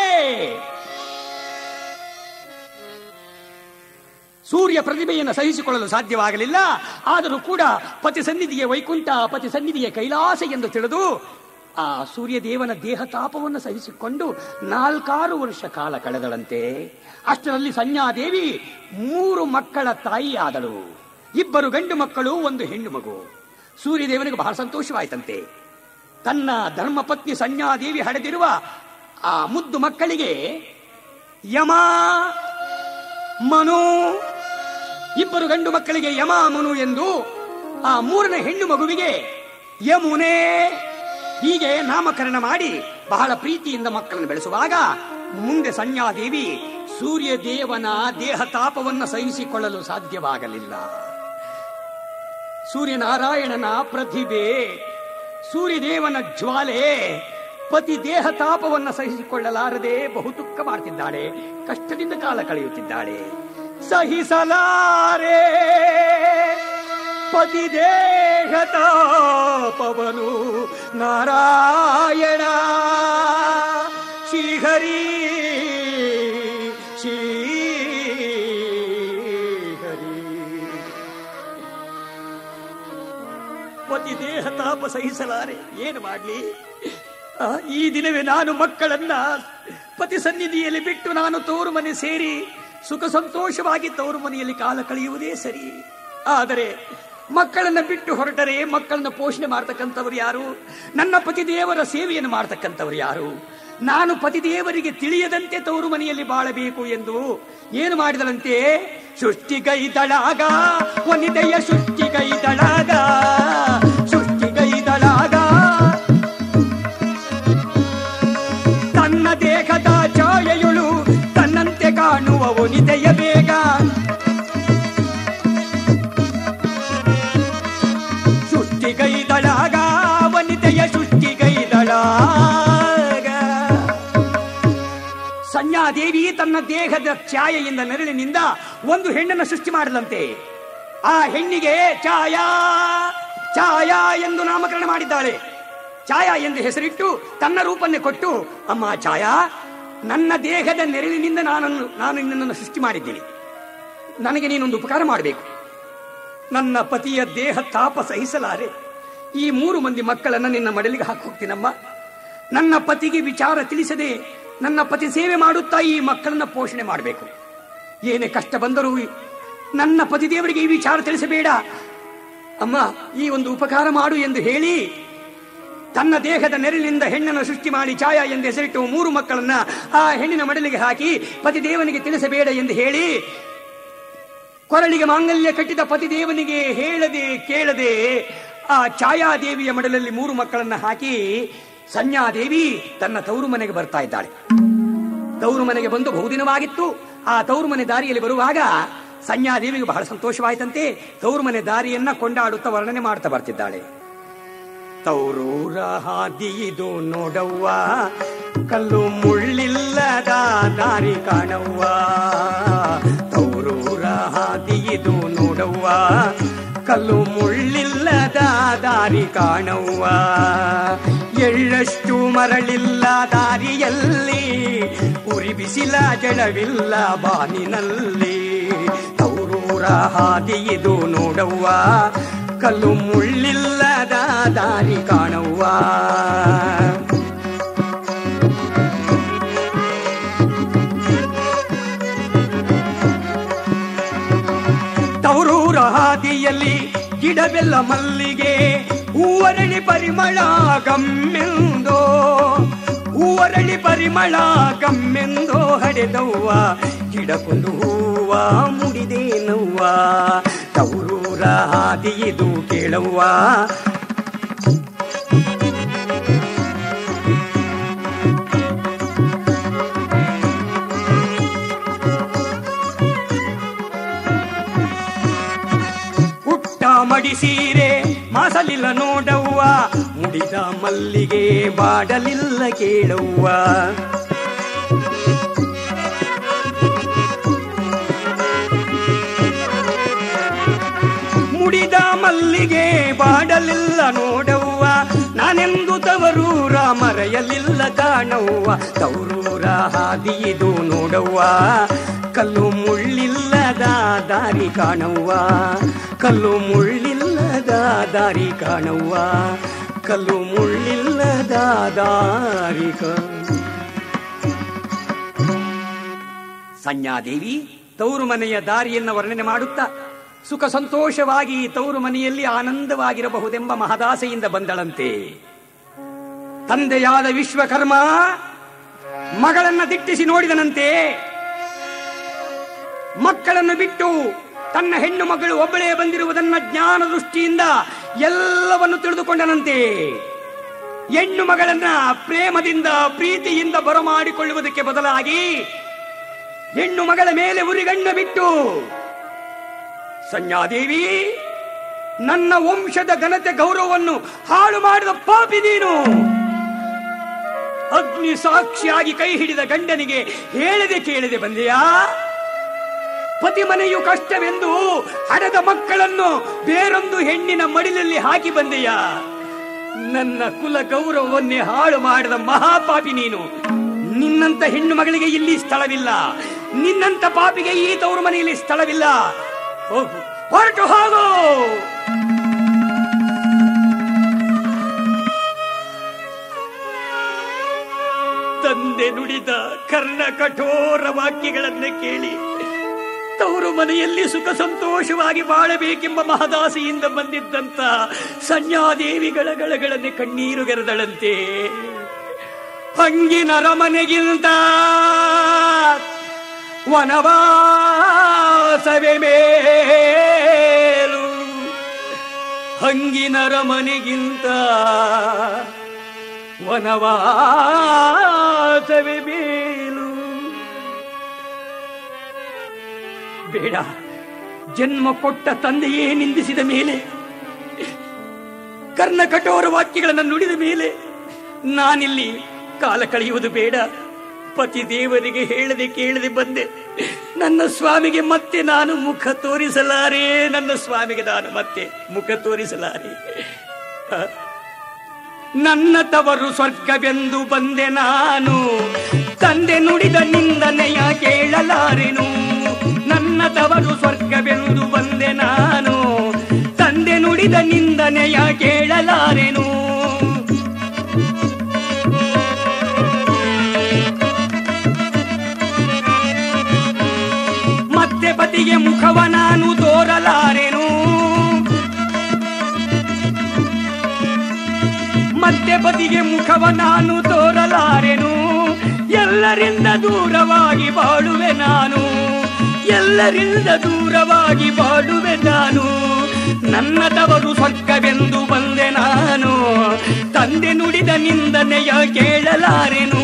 ಸೂರ್ಯ ಪ್ರತಿಭೆಯನ್ನು ಸಹಿಸಿಕೊಳ್ಳಲು ಸಾಧ್ಯವಾಗಲಿಲ್ಲ ಆದರೂ ಕೂಡ ಪತಿ ಸನ್ನಿಧಿಯ ವೈಕುಂಠ ಪತಿ ಸನ್ನಿಧಿಯ ಕೈಲಾಸ ಎಂದು ತಿಳಿದು ಆ ಸೂರ್ಯ ದೇವನ ದೇಹ ತಾಪವನ್ನು ಸಹಿಸಿಕೊಂಡು ನಾಲ್ಕಾರು ವರ್ಷ ಕಾಲ ಕಳೆದಳಂತೆ ಅಷ್ಟರಲ್ಲಿ ಸಂಜ್ಞಾದೇವಿ ಮೂರು ಮಕ್ಕಳ ತಾಯಿ ಆದಳು ಇಬ್ಬರು ಗಂಡು ಮಕ್ಕಳು ಒಂದು ಹೆಣ್ಣು ಮಗು ಸೂರ್ಯದೇವನಿಗೆ ಬಹಳ ಸಂತೋಷವಾಯಿತಂತೆ ತನ್ನ ಧರ್ಮಪತ್ನಿ ಸಂಜ್ಞಾದೇವಿ ಹಡೆದಿರುವ ಆ ಮುದ್ದು ಮಕ್ಕಳಿಗೆ ಯಮ ಮನು ಇಬ್ಬರು ಗಂಡು ಮಕ್ಕಳಿಗೆ ಯಮ ಮನು ಎಂದು ಆ ಮೂರನೇ ಹೆಣ್ಣು ಮಗುವಿಗೆ ಯಮುನೆ ಹೀಗೆ ನಾಮಕರಣ ಮಾಡಿ ಬಹಳ ಪ್ರೀತಿಯಿಂದ ಮಕ್ಕಳನ್ನು ಬೆಳೆಸುವಾಗ ಮುಂದೆ ಸಂಜ್ಞಾದೇವಿ ಸೂರ್ಯ ದೇವನ ದೇಹ ತಾಪವನ್ನು ಸಹಿಸಿಕೊಳ್ಳಲು ಸಾಧ್ಯವಾಗಲಿಲ್ಲ ಸೂರ್ಯನಾರಾಯಣನ ಪ್ರತಿಭೆ ಸೂರ್ಯದೇವನ ಜ್ವಾಲೆ ಪತಿ ದೇಹ ತಾಪವನ್ನು ಸಹಿಸಿಕೊಳ್ಳಲಾರದೆ ಬಹು ದುಃಖ ಮಾಡ್ತಿದ್ದಾಳೆ ಕಷ್ಟದಿಂದ ಕಾಲ ಕಳೆಯುತ್ತಿದ್ದಾಳೆ ಸಹಿಸಲಾರೆ ಪತಿ ದೇಹ ತಾಪವನು ನಾರಾಯಣ ಶ್ರೀಹರಿ ಶ್ರೀಹರಿ ಪತಿ ದೇಹ ತಾಪ ಸಹಿಸಲಾರೆ ಏನು ಮಾಡ್ಲಿ ಆ, ಈ ದಿನವೇ ನಾನು ಮಕ್ಕಳನ್ನ ಪತಿ ಸನ್ನಿಧಿಯಲ್ಲಿ ಬಿಟ್ಟು ನಾನು ತವರು ಮನೆ ಸೇರಿ ಸುಖ ಸಂತೋಷವಾಗಿ ತವರು ಮನೆಯಲ್ಲಿ ಕಾಲ ಕಳೆಯುವುದೇ ಸರಿ ಆದರೆ ಮಕ್ಕಳನ್ನ ಬಿಟ್ಟು ಹೊರಟರೆ ಮಕ್ಕಳನ್ನ ಪೋಷಣೆ ಮಾಡ್ತಕ್ಕಂಥವ್ರು ಯಾರು ನನ್ನ ಪತಿದೇವರ ಸೇವೆಯನ್ನು ಮಾಡ್ತಕ್ಕಂಥವ್ರು ಯಾರು ನಾನು ಪತಿದೇವರಿಗೆ ತಿಳಿಯದಂತೆ ತವರು ಮನೆಯಲ್ಲಿ ಬಾಳಬೇಕು ಎಂದು ಏನು ಮಾಡಿದಳಂತೆ ಸೃಷ್ಟಿಗೈದಳಾಗ ವನಿತೆಯ ಸೃಷ್ಟಿಗೈದಳಾಗ ಸೃಷ್ಟಿಗೈದಳಾಗ ತನ್ನ ದೇಹದ ಛಾಯೆಯುಳು ತನ್ನಂತೆ ಕಾಣುವ ವನಿತೆಯ ಬೇಗ ಸೃಷ್ಟಿಗೈದಳಾಗ ವನಿತೆಯ ಸೃಷ್ಟಿಗೈದಳಾಗ ಸಂಜ್ಞಾದೇವಿ ತನ್ನ ದೇಹದ ಛಾಯೆಯಿಂದ ನೆರಳಿನಿಂದ ಒಂದು ಹೆಣ್ಣನ್ನು ಸೃಷ್ಟಿ ಮಾಡದಂತೆ ಆ ಹೆಣ್ಣಿಗೆ ಛಾಯಾ ಛಾಯಾ ಎಂದು ನಾಮಕರಣ ಮಾಡಿದ್ದಾಳೆ ಛಾಯಾ ಎಂದು ಹೆಸರಿಟ್ಟು ತನ್ನ ರೂಪನ್ನೇ ಕೊಟ್ಟು ಅಮ್ಮ ಛಾಯಾ ನನ್ನ ದೇಹದ ನೆರಳಿನಿಂದ ನಾನನ್ನು ನಾನು ನಿನ್ನನ್ನು ಸೃಷ್ಟಿ ಮಾಡಿದ್ದೀನಿ ನನಗೆ ನೀನೊಂದು ಉಪಕಾರ ಮಾಡಬೇಕು ನನ್ನ ಪತಿಯ ದೇಹ ತಾಪ ಸಹಿಸಲಾರೆ ಈ ಮೂರು ಮಂದಿ ಮಕ್ಕಳನ್ನ ನಿನ್ನ ಮಡಲಿಗೆ ಹಾಕಿ ಹೋಗ್ತೀನಮ್ಮ ನನ್ನ ಪತಿಗೆ ವಿಚಾರ ತಿಳಿಸದೆ ನನ್ನ ಪತಿ ಸೇವೆ ಮಾಡುತ್ತಾ ಈ ಮಕ್ಕಳನ್ನ ಪೋಷಣೆ ಮಾಡಬೇಕು ಏನೇ ಕಷ್ಟ ಬಂದರೂ ನನ್ನ ಪತಿ ದೇವರಿಗೆ ಈ ವಿಚಾರ ತಿಳಿಸಬೇಡ ಅಮ್ಮ ಈ ಒಂದು ಉಪಕಾರ ಮಾಡು ಎಂದು ಹೇಳಿ ತನ್ನ ದೇಹದ ನೆರಳಿನಿಂದ ಹೆಣ್ಣನ್ನು ಸೃಷ್ಟಿ ಮಾಡಿ ಛಾಯಾ ಎಂದು ಹೆಸರಿಟ್ಟು ಮೂರು ಮಕ್ಕಳನ್ನ ಆ ಹೆಣ್ಣಿನ ಮಡಲಿಗೆ ಹಾಕಿ ಪತಿ ದೇವನಿಗೆ ತಿಳಿಸಬೇಡ ಎಂದು ಹೇಳಿ ಕೊರಳಿಗೆ ಮಾಂಗಲ್ಯ ಕಟ್ಟಿದ ಪತಿದೇವನಿಗೆ ಹೇಳದೆ ಕೇಳದೆ ಆ ಛಾಯಾದೇವಿಯ ಮಡಲಲ್ಲಿ ಮೂರು ಮಕ್ಕಳನ್ನ ಹಾಕಿ ಸಂಜ್ಞಾದೇವಿ ತನ್ನ ತವರು ಮನೆಗೆ ಬರ್ತಾ ಇದ್ದಾಳೆ ತವರು ಮನೆಗೆ ಬಂದು ಬಹುದಿನವಾಗಿತ್ತು ಆ ತವರು ಮನೆ ದಾರಿಯಲ್ಲಿ ಬರುವಾಗ ಸಂಜ್ಞಾದೇವಿಗೆ ಬಹಳ ಸಂತೋಷವಾಯ್ತಂತೆ ತವರು ಮನೆ ದಾರಿಯನ್ನ ಕೊಂಡಾಡುತ್ತಾ ವರ್ಣನೆ ಮಾಡ್ತಾ ಬರ್ತಿದ್ದಾಳೆ ತೌರೂರ ಹಾದಿಯಿದು ನೋಡವ್ವ ಕಲ್ಲು ಮುಳ್ಳಿಲ್ಲದ ದಾರಿ ಕಾಣವ್ವ ತೌರೂರ ಹಾದಿಯಿದು ನೋಡವ್ವ ಕಲ್ಲು ಮುಳ್ಳಿಲ್ಲದ ದಾರಿ ಕಾಣವ್ವ ಎಳ್ಳಷ್ಟು ಮರಳಿಲ್ಲ ದಾರಿಯಲ್ಲಿ ಉರಿ ಬಿಸಿಲ ಜಳವಿಲ್ಲ ಬಾನಿನಲ್ಲಿ ತೌರೂರ ಹಾದಿಯಿದು ನೋಡವ್ವ ಕಲ್ಲು ಮುಳ್ಳಿಲ್ಲದ ದಾರಿ ಕಾಣವ್ವ ತವರೂರ ಹಾದಿಯಲ್ಲಿ ಗಿಡಬೆಲ್ಲ ಮಲ್ಲಿಗೆ ಹೂವರಳಿ ಪರಿಮಳ ಗಮ್ಮೆಂದೋ ಹೂವರಳಿ ಪರಿಮಳ ಗಮ್ಮೆಂದೋ ಹಡೆದವ್ವ ಗಿಡಕೊಂದು ಹೂವ ಮುಡಿದೇನವ್ವ ತವರೂರ ಹಾದಿಯಿದು ಕೇಳವ್ವ ಹುಟ್ಟ ಮಡಿಸೀರೆ ಮಾಸಲಿಲ್ಲ ನೋಡವ್ವ ಮುಡಿದ ಮಲ್ಲಿಗೆ ಬಾಡಲಿಲ್ಲ ಕೇಳವ್ವ ಮುಡಿದ ಮಲ್ಲಿಗೆ ಬಾಡಲಿಲ್ಲ ನೋಡವ್ವ ನಾನೆಂದು ತವರೂರ ಮರೆಯಲಿಲ್ಲ ಕಾಣವ್ವ ತವರೂರ ಹಾದಿಯಿದು ನೋಡವ್ವ ಕಲ್ಲು ಮುಳ್ಳಿಲ್ಲದ ದಾರಿ ಕಾಣವ್ವ ಕಲ್ಲು ಮುಳ್ಳಿಲ್ಲದ ದಾರಿ ಕಾಣವ್ವ ಕಲ್ಲು ಮುಳ್ಳಿಲ್ಲದ ದಾರಿ ಕಾಣ ಸಂಜ್ಞಾದೇವಿ ತವರು ಮನೆಯ ದಾರಿಯನ್ನ ವರ್ಣನೆ ಮಾಡುತ್ತಾ ಸುಖ ಸಂತೋಷವಾಗಿ ತವರು ಮನೆಯಲ್ಲಿ ಆನಂದವಾಗಿರಬಹುದೆಂಬ ಮಹದಾಸೆಯಿಂದ ಬಂದಳಂತೆ ತಂದೆಯಾದ ವಿಶ್ವಕರ್ಮ ಮಗಳನ್ನ ದಿಟ್ಟಿಸಿ ನೋಡಿದನಂತೆ ಮಕ್ಕಳನ್ನು ಬಿಟ್ಟು ತನ್ನ ಹೆಣ್ಣು ಮಗಳು ಒಬ್ಬಳೇ ಬಂದಿರುವುದನ್ನ ಜ್ಞಾನ ದೃಷ್ಟಿಯಿಂದ ಎಲ್ಲವನ್ನು ತಿಳಿದುಕೊಂಡನಂತೆ ಹೆಣ್ಣು ಮಗಳನ್ನ ಪ್ರೇಮದಿಂದ ಪ್ರೀತಿಯಿಂದ ಬರಮಾಡಿಕೊಳ್ಳುವುದಕ್ಕೆ ಬದಲಾಗಿ ಹೆಣ್ಣು ಮಗಳ ಮೇಲೆ ಉರಿಗಣ್ಣ ಬಿಟ್ಟು ಸಂಜ್ಞಾದೇವಿ ನನ್ನ ವಂಶದ ಘನತೆ ಗೌರವವನ್ನು ಹಾಳು ಮಾಡಿದ ಪಾಪಿ ನೀನು ಅಗ್ನಿ ಸಾಕ್ಷಿಯಾಗಿ ಕೈ ಹಿಡಿದ ಗಂಡನಿಗೆ ಹೇಳದೆ ಕೇಳದೆ ಬಂದೆಯಾ ಪತಿ ಮನೆಯು ಕಷ್ಟವೆಂದು ಹಡದ ಮಕ್ಕಳನ್ನು ಬೇರೊಂದು ಹೆಣ್ಣಿನ ಮಡಿಲಲ್ಲಿ ಹಾಕಿ ಬಂದೆಯಾ ನನ್ನ ಕುಲ ಗೌರವವನ್ನೇ ಹಾಳು ಮಾಡಿದ ಮಹಾಪಾಪಿ ನೀನು ನಿನ್ನಂತ ಹೆಣ್ಣು ಮಗಳಿಗೆ ಇಲ್ಲಿ ಸ್ಥಳವಿಲ್ಲ ನಿನ್ನಂತ ಪಾಪಿಗೆ ಈ ತವರು ಮನೆಯಲ್ಲಿ ಸ್ಥಳವಿಲ್ಲ ಹೋಗು ಹೊರಟು ಹೋಗು ತಂದೆ ನುಡಿದ ಕರ್ಣ ಕಠೋರ ವಾಕ್ಯಗಳನ್ನು ಕೇಳಿ ತವರು ಮನೆಯಲ್ಲಿ ಸುಖ ಸಂತೋಷವಾಗಿ ಬಾಳಬೇಕೆಂಬ ಮಹದಾಸೆಯಿಂದ ಬಂದಿದ್ದಂತ ಸಂಜ್ಞಾದೇವಿಗಳ ಗಳಗಳನ್ನೇ ಕಣ್ಣೀರುಗೆರೆದಳಂತೆ ಹಂಗಿನ ರಮನೆಗಿಂತ ವನವಾಸವೇ ಮೇಲು ಹಂಗಿನ ರಮನೆಗಿಂತ ವನವಾಸವೇ ಮೇಲು ಬೇಡ ಜನ್ಮ ಕೊಟ್ಟ ತಂದೆಯೇ ನಿಂದಿಸಿದ ಮೇಲೆ ಕರ್ಣ ಕಠೋರ ವಾಕ್ಯಗಳನ್ನು ನುಡಿದ ಮೇಲೆ ನಾನಿಲ್ಲಿ ಕಾಲ ಕಳೆಯುವುದು ಬೇಡ ಪತಿ ದೇವರಿಗೆ ಹೇಳದೆ ಕೇಳದೆ ಬಂದೆ ನನ್ನ ಸ್ವಾಮಿಗೆ ಮತ್ತೆ ನಾನು ಮುಖ ತೋರಿಸಲಾರೆ ನನ್ನ ಸ್ವಾಮಿಗೆ ನಾನು ಮತ್ತೆ ಮುಖ ತೋರಿಸಲಾರೆ ಆ, ನನ್ನ ತವರು ಸ್ವರ್ಗವೆಂದು ಬಂದೆ ನಾನು ತಂದೆ ನುಡಿದ ನಿಂದನೆಯ ಕೇಳಲಾರೆನು ನನ್ನ ತವರು ಸ್ವರ್ಗವೆಂದು ಬಂದೆ ನಾನು ತಂದೆ ನುಡಿದ ನಿಂದನೆಯ ಕೇಳಲಾರೆನು ಮತ್ತೆ ಪತಿಗೆ ಮುಖವ ನಾನು ತೋರಲಾರೆನು ಮತ್ತೆ ಪತಿಗೆ ಮುಖವ ನಾನು ತೋರಲಾರೆನು ಎಲ್ಲರಿಂದ ದೂರವಾಗಿ ಬಾಳುವೆ ನಾನು ಎಲ್ಲರಿಂದ ದೂರವಾಗಿ ಬಾಳುವೆ ನಾನು ನನ್ನ ತವರು ಸ್ವರ್ಗವೆಂದು ಬಂದೆ ನಾನು ತಂದೆ ನುಡಿದ ನಿಂದನೆಯ ಕೇಳಲಾರೆನು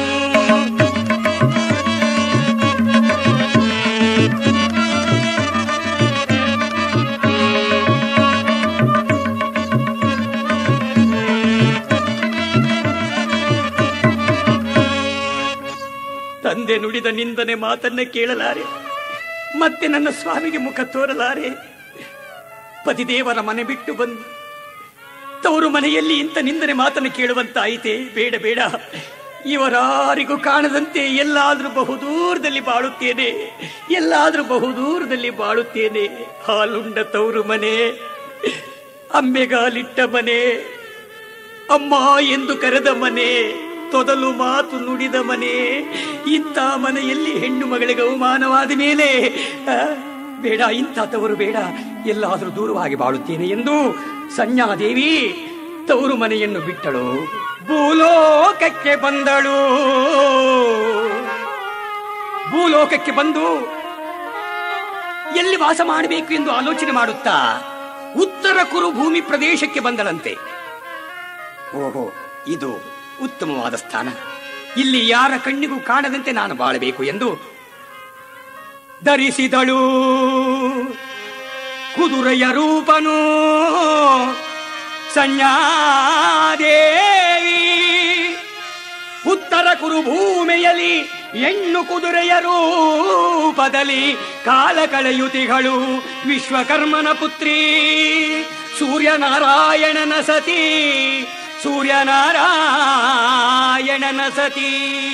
ತಂದೆ ನುಡಿದ ನಿಂದನೆ ಮಾತನ್ನ ಕೇಳಲಾರೆ ಮತ್ತೆ ನನ್ನ ಸ್ವಾಮಿಗೆ ಮುಖ ತೋರಲಾರೆ ಪತಿದೇವರ ಮನೆ ಬಿಟ್ಟು ಬಂದು ತವರು ಮನೆಯಲ್ಲಿ ಇಂಥ ನಿಂದನೆ ಮಾತನ್ನು ಕೇಳುವಂತಾಯಿತೆ ಬೇಡ ಬೇಡ ಇವರಾರಿಗೂ ಕಾಣದಂತೆ ಎಲ್ಲಾದ್ರೂ ಬಹುದೂರದಲ್ಲಿ ಬಾಳುತ್ತೇನೆ ಎಲ್ಲಾದ್ರೂ ಬಹುದೂರದಲ್ಲಿ ಬಾಳುತ್ತೇನೆ ಹಾಲುಂಡ ತವರು ಮನೆ ಅಂಬೆಗಾಲಿಟ್ಟ ಮನೆ ಅಮ್ಮ ಎಂದು ಕರೆದ ಮನೆ ತೊದಲು ಮಾತು ನುಡಿದ ಮನೆ ಇಂಥ ಮನೆಯಲ್ಲಿ ಹೆಣ್ಣು ಮಗಳಿಗೆ ಅವಮಾನವಾದ ಮೇಲೆ ಆ, ಬೇಡ ಇಂಥ ತವರು ಬೇಡ ಎಲ್ಲಾದರೂ ದೂರವಾಗಿ ಬಾಳುತ್ತೇನೆ ಎಂದು ಸಂಜ್ಞಾದೇವಿ ತವರು ಮನೆಯನ್ನು ಬಿಟ್ಟಳು ಭೂಲೋಕಕ್ಕೆ ಬಂದಳು ಭೂಲೋಕಕ್ಕೆ ಬಂದು ಎಲ್ಲಿ ವಾಸ ಮಾಡಬೇಕು ಎಂದು ಆಲೋಚನೆ ಮಾಡುತ್ತಾ ಉತ್ತರ ಕುರು ಭೂಮಿ ಪ್ರದೇಶಕ್ಕೆ ಬಂದಳಂತೆ ಓಹೋ ಇದು ಉತ್ತಮವಾದ ಸ್ಥಾನ ಇಲ್ಲಿ ಯಾರ ಕಣ್ಣಿಗೂ ಕಾಣದಂತೆ ನಾನು ಬಾಳಬೇಕು ಎಂದು ಧರಿಸಿದಳು ಕುದುರೆಯ ರೂಪನು ಸಂಜ್ಞಾದೇವಿ ಉತ್ತರ ಕುರುಭೂಮಿಯಲ್ಲಿ ಹೆಣ್ಣು ಕುದುರೆಯ ರೂಪದಲ್ಲಿ ಕಾಲ ಕಳೆಯುತಿಗಳು ವಿಶ್ವಕರ್ಮನ ಪುತ್ರಿ ಸೂರ್ಯನಾರಾಯಣನ ಸತಿ ಸೂರ್ಯನಾರಾಯಣನ ಸತಿ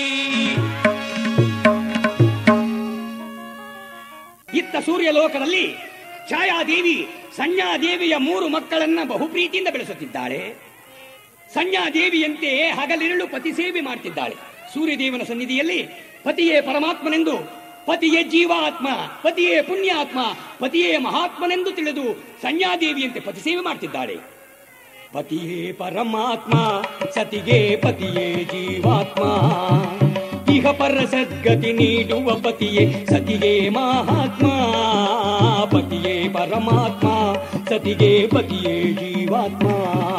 ಇತ್ತ ಸೂರ್ಯಲೋಕದಲ್ಲಿ ಛಾಯಾದೇವಿ ಸಂಜ್ಞಾದೇವಿಯ ಮೂರು ಮಕ್ಕಳನ್ನ ಬಹುಪ್ರೀತಿಯಿಂದ ಬೆಳೆಸುತ್ತಿದ್ದಾಳೆ ಸಂಜ್ಞಾದೇವಿಯಂತೆ ಹಗಲಿರಳು ಪತಿ ಸೇವೆ ಮಾಡ್ತಿದ್ದಾಳೆ ಸೂರ್ಯದೇವನ ಸನ್ನಿಧಿಯಲ್ಲಿ ಪತಿಯೇ ಪರಮಾತ್ಮನೆಂದು ಪತಿಯೇ ಜೀವಾತ್ಮ ಪತಿಯೇ ಪುಣ್ಯಾತ್ಮ ಪತಿಯೇ ಮಹಾತ್ಮನೆಂದು ತಿಳಿದು ಸಂಜ್ಞಾದೇವಿಯಂತೆ ಪತಿ ಸೇವೆ ಮಾಡ್ತಿದ್ದಾಳೆ ಪತಿಯೇ ಪರಮಾತ್ಮ ಸತಿಗೆ ಪತಿಯೇ ಜೀವಾತ್ಮ ಇಹ ಪರ ಸದ್ಗತಿ ನೀಡುವ ಪತಿಯೇ ಸತಿಗೆ ಮಹಾತ್ಮ ಪತಿಯೇ ಪರಮಾತ್ಮ ಸತಿಗೆ ಪತಿಯೇ ಜೀವಾತ್ಮ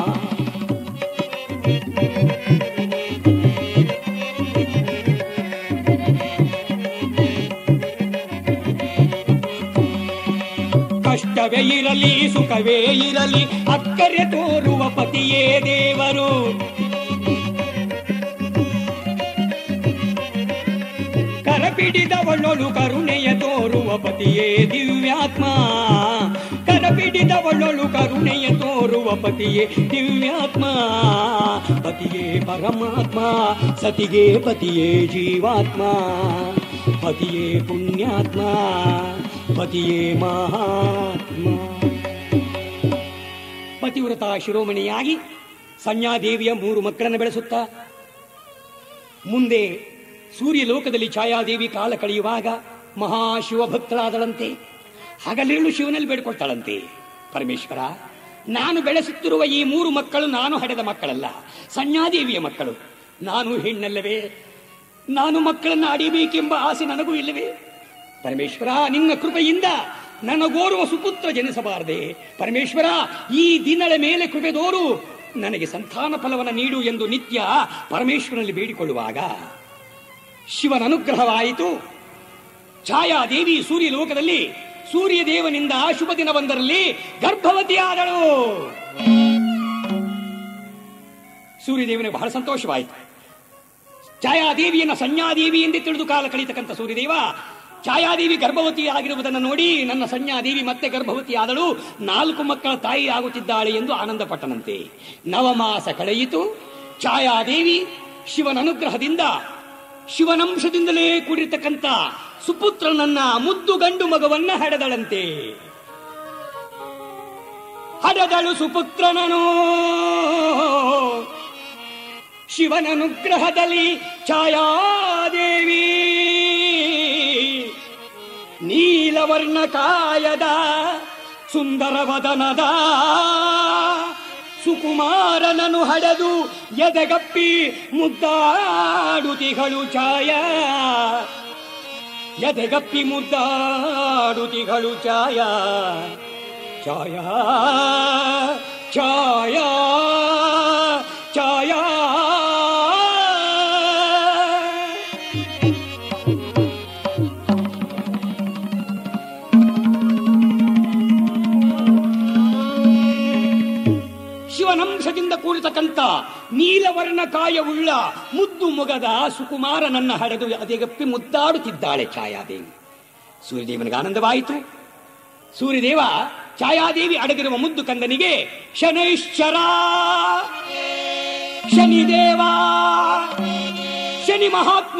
ಕಷ್ಟವೇ ಇರಲಿ ಸುಖವೇ ಇರಲಿ ಅಕ್ಕರೆ ತೋರುವ ಪತಿಯೇ ದೇವರು ಕರಪಿಡಿದವಳೊಳು ಕರುಣೆಯ ತೋರುವ ಪತಿಯೇ ದಿವ್ಯಾತ್ಮ ಕರಪಿಡಿದವಳೊಳು ಕರುಣೆಯ ತೋರುವ ಪತಿಯೇ ದಿವ್ಯಾತ್ಮ ಪತಿಯೇ ಪರಮಾತ್ಮ ಸತಿಗೆ ಪತಿಯೇ ಜೀವಾತ್ಮ ಪತಿಯೇ ಪುಣ್ಯಾತ್ಮ ಪತಿಯೇ ಮಹಾತ್ಮ ಪತಿವ್ರತ ಶಿರೋಮಣಿಯಾಗಿ ಸಂಜ್ಞಾದೇವಿಯ ಮೂರು ಮಕ್ಕಳನ್ನು ಬೆಳೆಸುತ್ತಾ ಮುಂದೆ ಸೂರ್ಯ ಲೋಕದಲ್ಲಿ ಛಾಯಾದೇವಿ ಕಾಲ ಕಳೆಯುವಾಗ ಮಹಾಶಿವ ಭಕ್ತಳಾದಳಂತೆ ಹಗಲಿರುಳು ಶಿವನಲ್ಲಿ ಬೇಡ್ಕೊಳ್ತಾಳಂತೆ ಪರಮೇಶ್ವರ ನಾನು ಬೆಳೆಸುತ್ತಿರುವ ಈ ಮೂರು ಮಕ್ಕಳು ನಾನು ಹಡೆದ ಮಕ್ಕಳಲ್ಲ ಸಂಜ್ಞಾದೇವಿಯ ಮಕ್ಕಳು ನಾನು ಹೆಣ್ಣಲ್ಲವೇ ನಾನು ಮಕ್ಕಳನ್ನ ಅಡಿಬೇಕೆಂಬ ಆಸೆ ನನಗೂ ಇಲ್ಲವೇ ಪರಮೇಶ್ವರ ನಿನ್ನ ಕೃಪೆಯಿಂದ ನನಗೋರ್ವ ಸುಪುತ್ರ ಜನಿಸಬಾರದೆ ಪರಮೇಶ್ವರ ಈ ದಿನಳ ಮೇಲೆ ಕೃಪೆದೋರು ನನಗೆ ಸಂತಾನ ಫಲವನ್ನು ನೀಡು ಎಂದು ನಿತ್ಯ ಪರಮೇಶ್ವರನಲ್ಲಿ ಬೇಡಿಕೊಳ್ಳುವಾಗ ಶಿವನ ಅನುಗ್ರಹವಾಯಿತು ಛಾಯಾದೇವಿ ಸೂರ್ಯ ಲೋಕದಲ್ಲಿ ಸೂರ್ಯ ದೇವನಿಂದ ಶುಭ ದಿನ ಬಂದರಲ್ಲಿ ಗರ್ಭವತಿಯಾದಳು ಸೂರ್ಯದೇವನಿಗೆ ಬಹಳ ಸಂತೋಷವಾಯಿತು ಛಾಯಾದೇವಿಯನ್ನ ಸಂಜ್ಞಾದೇವಿ ಎಂದೇ ತಿಳಿದು ಕಾಲ ಕಳೀತಕ್ಕಂಥ ಸೂರ್ಯದೇವ ಛಾಯಾದೇವಿ ಗರ್ಭವತಿ ಆಗಿರುವುದನ್ನು ನೋಡಿ ನನ್ನ ಸಂಜ್ಞಾದೇವಿ ಮತ್ತೆ ಗರ್ಭವತಿ ಆದಳು ನಾಲ್ಕು ಮಕ್ಕಳ ತಾಯಿ ಆಗುತ್ತಿದ್ದಾಳೆ ಎಂದು ಆನಂದಪಟ್ಟನಂತೆ ನವಮಾಸ ಕಳೆಯಿತು ಛಾಯಾದೇವಿ ಶಿವನ ಅನುಗ್ರಹದಿಂದ ಶಿವನಂಶದಿಂದಲೇ ಕೂಡಿರ್ತಕ್ಕಂಥ ಸುಪುತ್ರನನ್ನ ಮುದ್ದು ಗಂಡು ಮಗವನ್ನ ಹಡೆದಳಂತೆ ಹಡೆದಳು ಸುಪುತ್ರನನು ಶಿವನನುಗ್ರಹದಲ್ಲಿ ಛಾಯಾದೇವಿ ನೀಲವರ್ಣ ಕಾಯದ ಸುಂದರವದನದ ಸುಕುಮಾರನನು ಹಡೆದು ಎದೆಗಪ್ಪಿ ಮುದ್ದಾಡುತಿಗಳು ಛಾಯ ಎದೆಗಪ್ಪಿ ಮುದ್ದಾಡುತಿಗಳು ಛಾಯ ಛಾಯ ಛಾಯ ಛಾಯ ಶಿವನಂಶದಿಂದ ಕೂಡಿತಕ್ಕಂಥ ನೀಲವರ್ಣ ಕಾಯವುಳ್ಳ ಮುದ್ದು ಮೊಗದ ಸುಕುಮಾರನನ್ನ ಹಡೆದು ಅದೆಗಪ್ಪಿ ಮುದ್ದಾಡುತ್ತಿದ್ದಾಳೆ ಛಾಯಾದೇವಿ ಸೂರ್ಯದೇವನಿಗೆ ಆನಂದವಾಯಿತು ಸೂರ್ಯದೇವ ಛಾಯಾದೇವಿ ಅಡಗಿರುವ ಮುದ್ದು ಕಂದನಿಗೆ ಶನೈಶ್ಚರ ಶನಿದೇವ ಶನಿ ಮಹಾತ್ಮ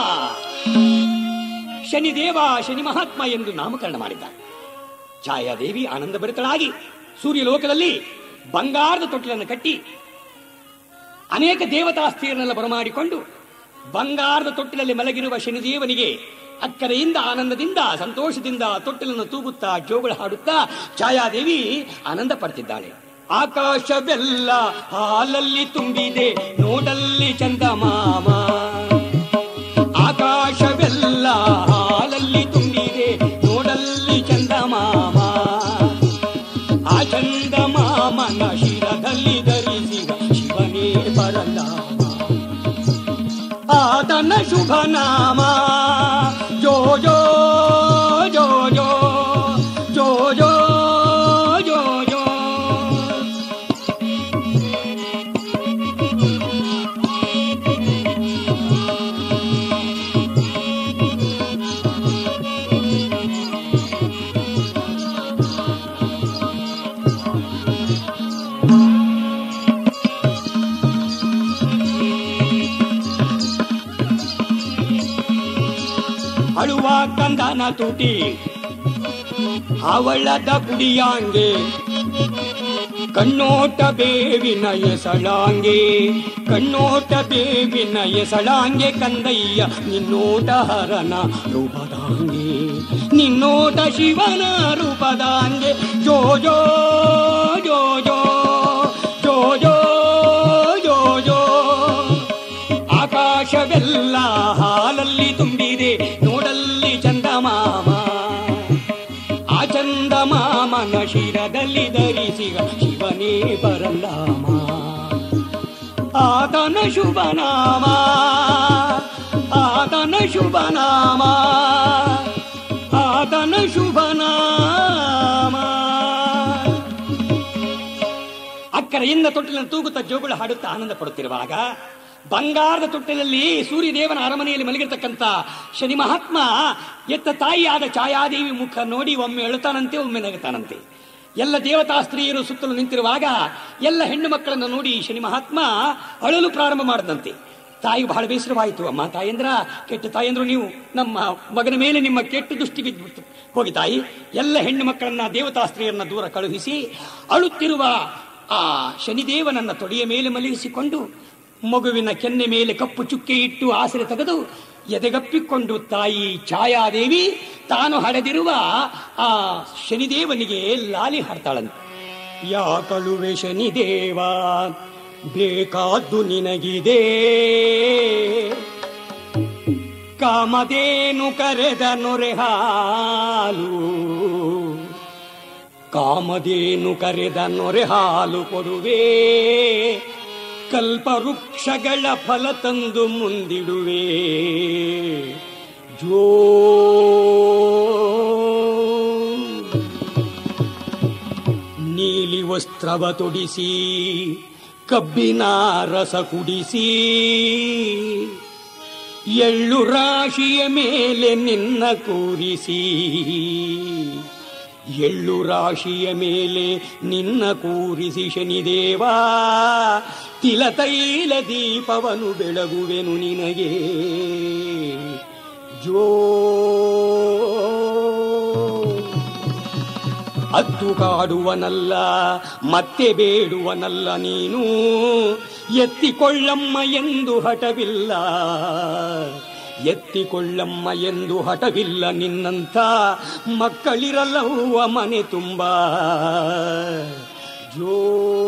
ಶನಿದೇವ ಶನಿ ಮಹಾತ್ಮ ಎಂದು ನಾಮಕರಣ ಮಾಡಿದ್ದ ಛಾಯಾದೇವಿ ಆನಂದ ಭರಿತಳಾಗಿ ಸೂರ್ಯ ಲೋಕದಲ್ಲಿ ಬಂಗಾರದ ತೊಟ್ಟಿಲನ್ನು ಕಟ್ಟಿ ಅನೇಕ ದೇವತಾ ಸ್ತ್ರೀಯರನ್ನೆಲ್ಲ ಬರಮಾಡಿಕೊಂಡು ಬಂಗಾರದ ತೊಟ್ಟಿಲಲ್ಲಿ ಮಲಗಿರುವ ಶನಿದೇವನಿಗೆ ಅಕ್ಕರೆಯಿಂದ ಆನಂದದಿಂದ ಸಂತೋಷದಿಂದ ತೊಟ್ಟಿಲನ್ನು ತೂಗುತ್ತಾ ಜೋಗಳ ಹಾಡುತ್ತಾ ಛಾಯಾದೇವಿ ಆನಂದ ಪಡ್ತಿದ್ದಾಳೆ ಆಕಾಶವೆಲ್ಲ ಹಾಲಲ್ಲಿ ತುಂಬಿದೆ ನೋಡಲ್ಲಿ ಚಂದಮಾಮ ಆಕಾಶವೆಲ್ಲ ಹಾಲಲ್ಲಿ ತುಂಬಿದೆ ನೋಡಲ್ಲಿ ಚಂದಮಾಮ ಆ ಚಂದಮಾಮನ ಶಿರದಲ್ಲಿ ಧರಿಸಿದ ಶಿವನೇ ಬರಲಾಮ ಆತನ ಶುಭ ನಾಮ ಜೋ ಜೋ ಜೋ ಜೋ ಜೋ ಜೋ ಜೋ ಜೋ ಅಳುವ ಕಂದನ ತುಟಿ ಅವಳದ ಕುಡಿಯಾಂಗೆ ಕಣ್ಣೋಟ ಬೇವಿನ ಎಸಳಾಂಗೆ ಕಣ್ಣೋಟ ಬೇವಿನ ಎಸಳಾಂಗೆ ಕಂದಯ್ಯ ನಿನ್ನೋಟ ಹರನ ರೂಪದಾಂಗೆ ನಿನ್ನೋಟ ಶಿವನ ರೂಪದಾಂಗೆ ಜೋ ಜೋ ಜೋ ಜೋ ಜೋ ಜೋ ಜೋ ಜೋ ಆಕಾಶವೆಲ್ಲ ಹಾಲಲ್ಲಿ ತುಂಬಿದೆ ನೋಡಲ್ಲಿ ಚಂದಮಾಮ ಆ ಚಂದಮಾಮನ ಶಿರದಲ್ಲಿ ಧರಿಸಿಗ ಶಿವನೇ ಬರಲಾಮ ಆತನ ಶುಭನಾಮ ಆತನ ಶುಭನಾಮ ಆತನ ಶುಭನಾಮ ಅಕ್ಕರೆಯಿಂದ ತೊಟ್ಟಿಲನ್ನು ತೂಗುತ್ತಾ ಜೋಗುಳ ಹಾಡುತ್ತಾ ಆನಂದ ಪಡುತ್ತಿರುವಾಗ ಬಂಗಾರದ ತೊಟ್ಟಿಲಲ್ಲಿ ಸೂರ್ಯದೇವನ ಅರಮನೆಯಲ್ಲಿ ಮಲಗಿರ್ತಕ್ಕಂಥ ಶನಿ ಮಹಾತ್ಮ ಎತ್ತ ತಾಯಿಯಾದ ಛಾಯಾದೇವಿ ಮುಖ ನೋಡಿ ಒಮ್ಮೆ ಅಳುತ್ತಾನಂತೆ ಒಮ್ಮೆ ನಗುತ್ತಾನಂತೆ ಎಲ್ಲ ದೇವತಾ ಸ್ತ್ರೀಯರು ಸುತ್ತಲೂ ನಿಂತಿರುವಾಗ ಎಲ್ಲ ಹೆಣ್ಣು ಮಕ್ಕಳನ್ನು ನೋಡಿ ಶನಿ ಮಹಾತ್ಮ ಅಳಲು ಪ್ರಾರಂಭ ಮಾಡದಂತೆ ತಾಯಿ ಬಹಳ ಬೇಸರವಾಯಿತು ಅಮ್ಮ ತಾಯಂದ್ರ ಕೆಟ್ಟ ತಾಯಂದ್ರು ನೀವು ನಮ್ಮ ಮಗನ ಮೇಲೆ ನಿಮ್ಮ ಕೆಟ್ಟ ದೃಷ್ಟಿ ಬಿದ್ದುಬಿಡ್ತು ಹೋಗಿ ತಾಯಿ ಎಲ್ಲ ಹೆಣ್ಣು ಮಕ್ಕಳನ್ನ ದೇವತಾ ಸ್ತ್ರೀಯರನ್ನ ದೂರ ಕಳುಹಿಸಿ ಅಳುತ್ತಿರುವ ಆ ಶನಿದೇವನನ್ನ ತೊಡೆಯ ಮೇಲೆ ಮಲಗಿಸಿಕೊಂಡು ಮಗುವಿನ ಕೆನ್ನೆ ಮೇಲೆ ಕಪ್ಪು ಚುಕ್ಕೆ ಇಟ್ಟು ಆಸರೆ ತೆಗೆದು ಎದೆಗಪ್ಪಿಕೊಂಡು ತಾಯಿ ಛಾಯಾದೇವಿ ತಾನು ಹಡೆದಿರುವ ಆ ಶನಿದೇವನಿಗೆ ಲಾಲಿ ಹಾಡ್ತಾಳಂತೆ ಯಾಕಳುವೆ ಶನಿದೇವ ಬೇಕಾದ್ದು ನಿನಗಿದೆ ಕಾಮದೇನು ಕರೆದ ನೊರೆ ಹಾಲು ಕಾಮದೇನು ಕರೆದ ನೊರೆ ಹಾಲು ಕೊಡುವೆ ಕಲ್ಪವೃಕ್ಷಗಳ ಫಲ ತಂದು ಮುಂದಿಡುವೆ ಜೋ ನೀಲಿ ವಸ್ತ್ರವ ತೊಡಿಸಿ ಕಬ್ಬಿನ ರಸ ಕುಡಿಸಿ ಎಳ್ಳು ರಾಶಿಯ ಮೇಲೆ ನಿನ್ನ ಕೂರಿಸಿ ಎಳ್ಳು ರಾಶಿಯ ಮೇಲೆ ನಿನ್ನ ಕೂರಿಸಿ ಶನಿದೇವ ತಿಲತೈಲ ದೀಪವನು ಬೆಳಗುವೆನು ನಿನಗೆ ಜೋ ಅತ್ತು ಕಾಡುವನಲ್ಲ ಮತ್ತೆ ಬೇಡುವನಲ್ಲ ನೀನು ಎತ್ತಿಕೊಳ್ಳಮ್ಮ ಎಂದು ಹಠವಿಲ್ಲ ಎತ್ತಿಕೊಳ್ಳಮ್ಮ ಎಂದು ಹಠವಿಲ್ಲ ನಿನ್ನಂಥ ಮಕ್ಕಳಿರಲ್ಲವ್ವ ಮನೆ ತುಂಬ ಜೋ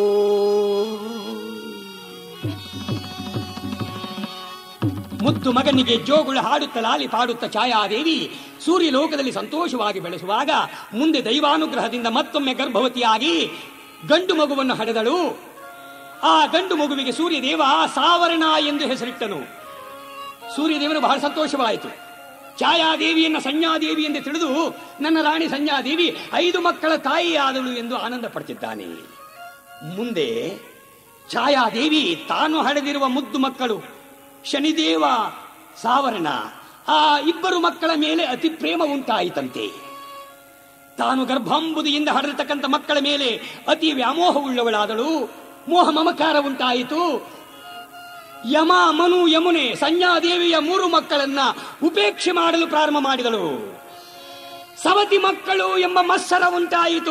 ಮುದ್ದು ಮಗನಿಗೆ ಜೋಗುಳ ಹಾಡುತ್ತ ಲಾಲಿ ಪಾಡುತ್ತ ಛಾಯಾದೇವಿ ಸೂರ್ಯ ಲೋಕದಲ್ಲಿ ಸಂತೋಷವಾಗಿ ಬೆಳೆಸುವಾಗ ಮುಂದೆ ದೈವಾನುಗ್ರಹದಿಂದ ಮತ್ತೊಮ್ಮೆ ಗರ್ಭವತಿಯಾಗಿ ಗಂಡು ಮಗುವನ್ನು ಹಡೆದಳು ಆ ಗಂಡು ಮಗುವಿಗೆ ಸೂರ್ಯದೇವ ಸಾವರಣ ಎಂದು ಹೆಸರಿಟ್ಟನು ಸೂರ್ಯದೇವರು ಬಹಳ ಸಂತೋಷವಾಯಿತು ಛಾಯಾದೇವಿಯನ್ನ ಸಂಜ್ಞಾದೇವಿ ಎಂದು ತಿಳಿದು ನನ್ನ ರಾಣಿ ಸಂಜ್ಞಾದೇವಿ ಐದು ಮಕ್ಕಳ ತಾಯಿಯಾದಳು ಎಂದು ಆನಂದ ಪಡ್ತಿದ್ದಾನೆ ಮುಂದೆ ಛಾಯಾದೇವಿ ತಾನು ಹಡೆದಿರುವ ಮುದ್ದು ಮಕ್ಕಳು ಶನಿದೇವ ಸಾವರಣ ಆ ಇಬ್ಬರು ಮಕ್ಕಳ ಮೇಲೆ ಅತಿ ಪ್ರೇಮ ಉಂಟಾಯಿತಂತೆ ತಾನು ಗರ್ಭಾಂಬುದಿಯಿಂದ ಹಡೆದಿರ್ತಕ್ಕಂಥ ಮಕ್ಕಳ ಮೇಲೆ ಅತಿ ವ್ಯಾಮೋಹವುಳ್ಳವಳಾದಳು ಮೋಹ ಮಮಕಾರ ಉಂಟಾಯಿತು ಯಮ ಮನು ಯಮುನೆ ಸಂಜ್ಞಾದೇವಿಯ ಮೂರು ಮಕ್ಕಳನ್ನ ಉಪೇಕ್ಷೆ ಮಾಡಲು ಪ್ರಾರಂಭ ಮಾಡಿದಳು ಸವತಿ ಮಕ್ಕಳು ಎಂಬ ಮತ್ಸರ ಉಂಟಾಯಿತು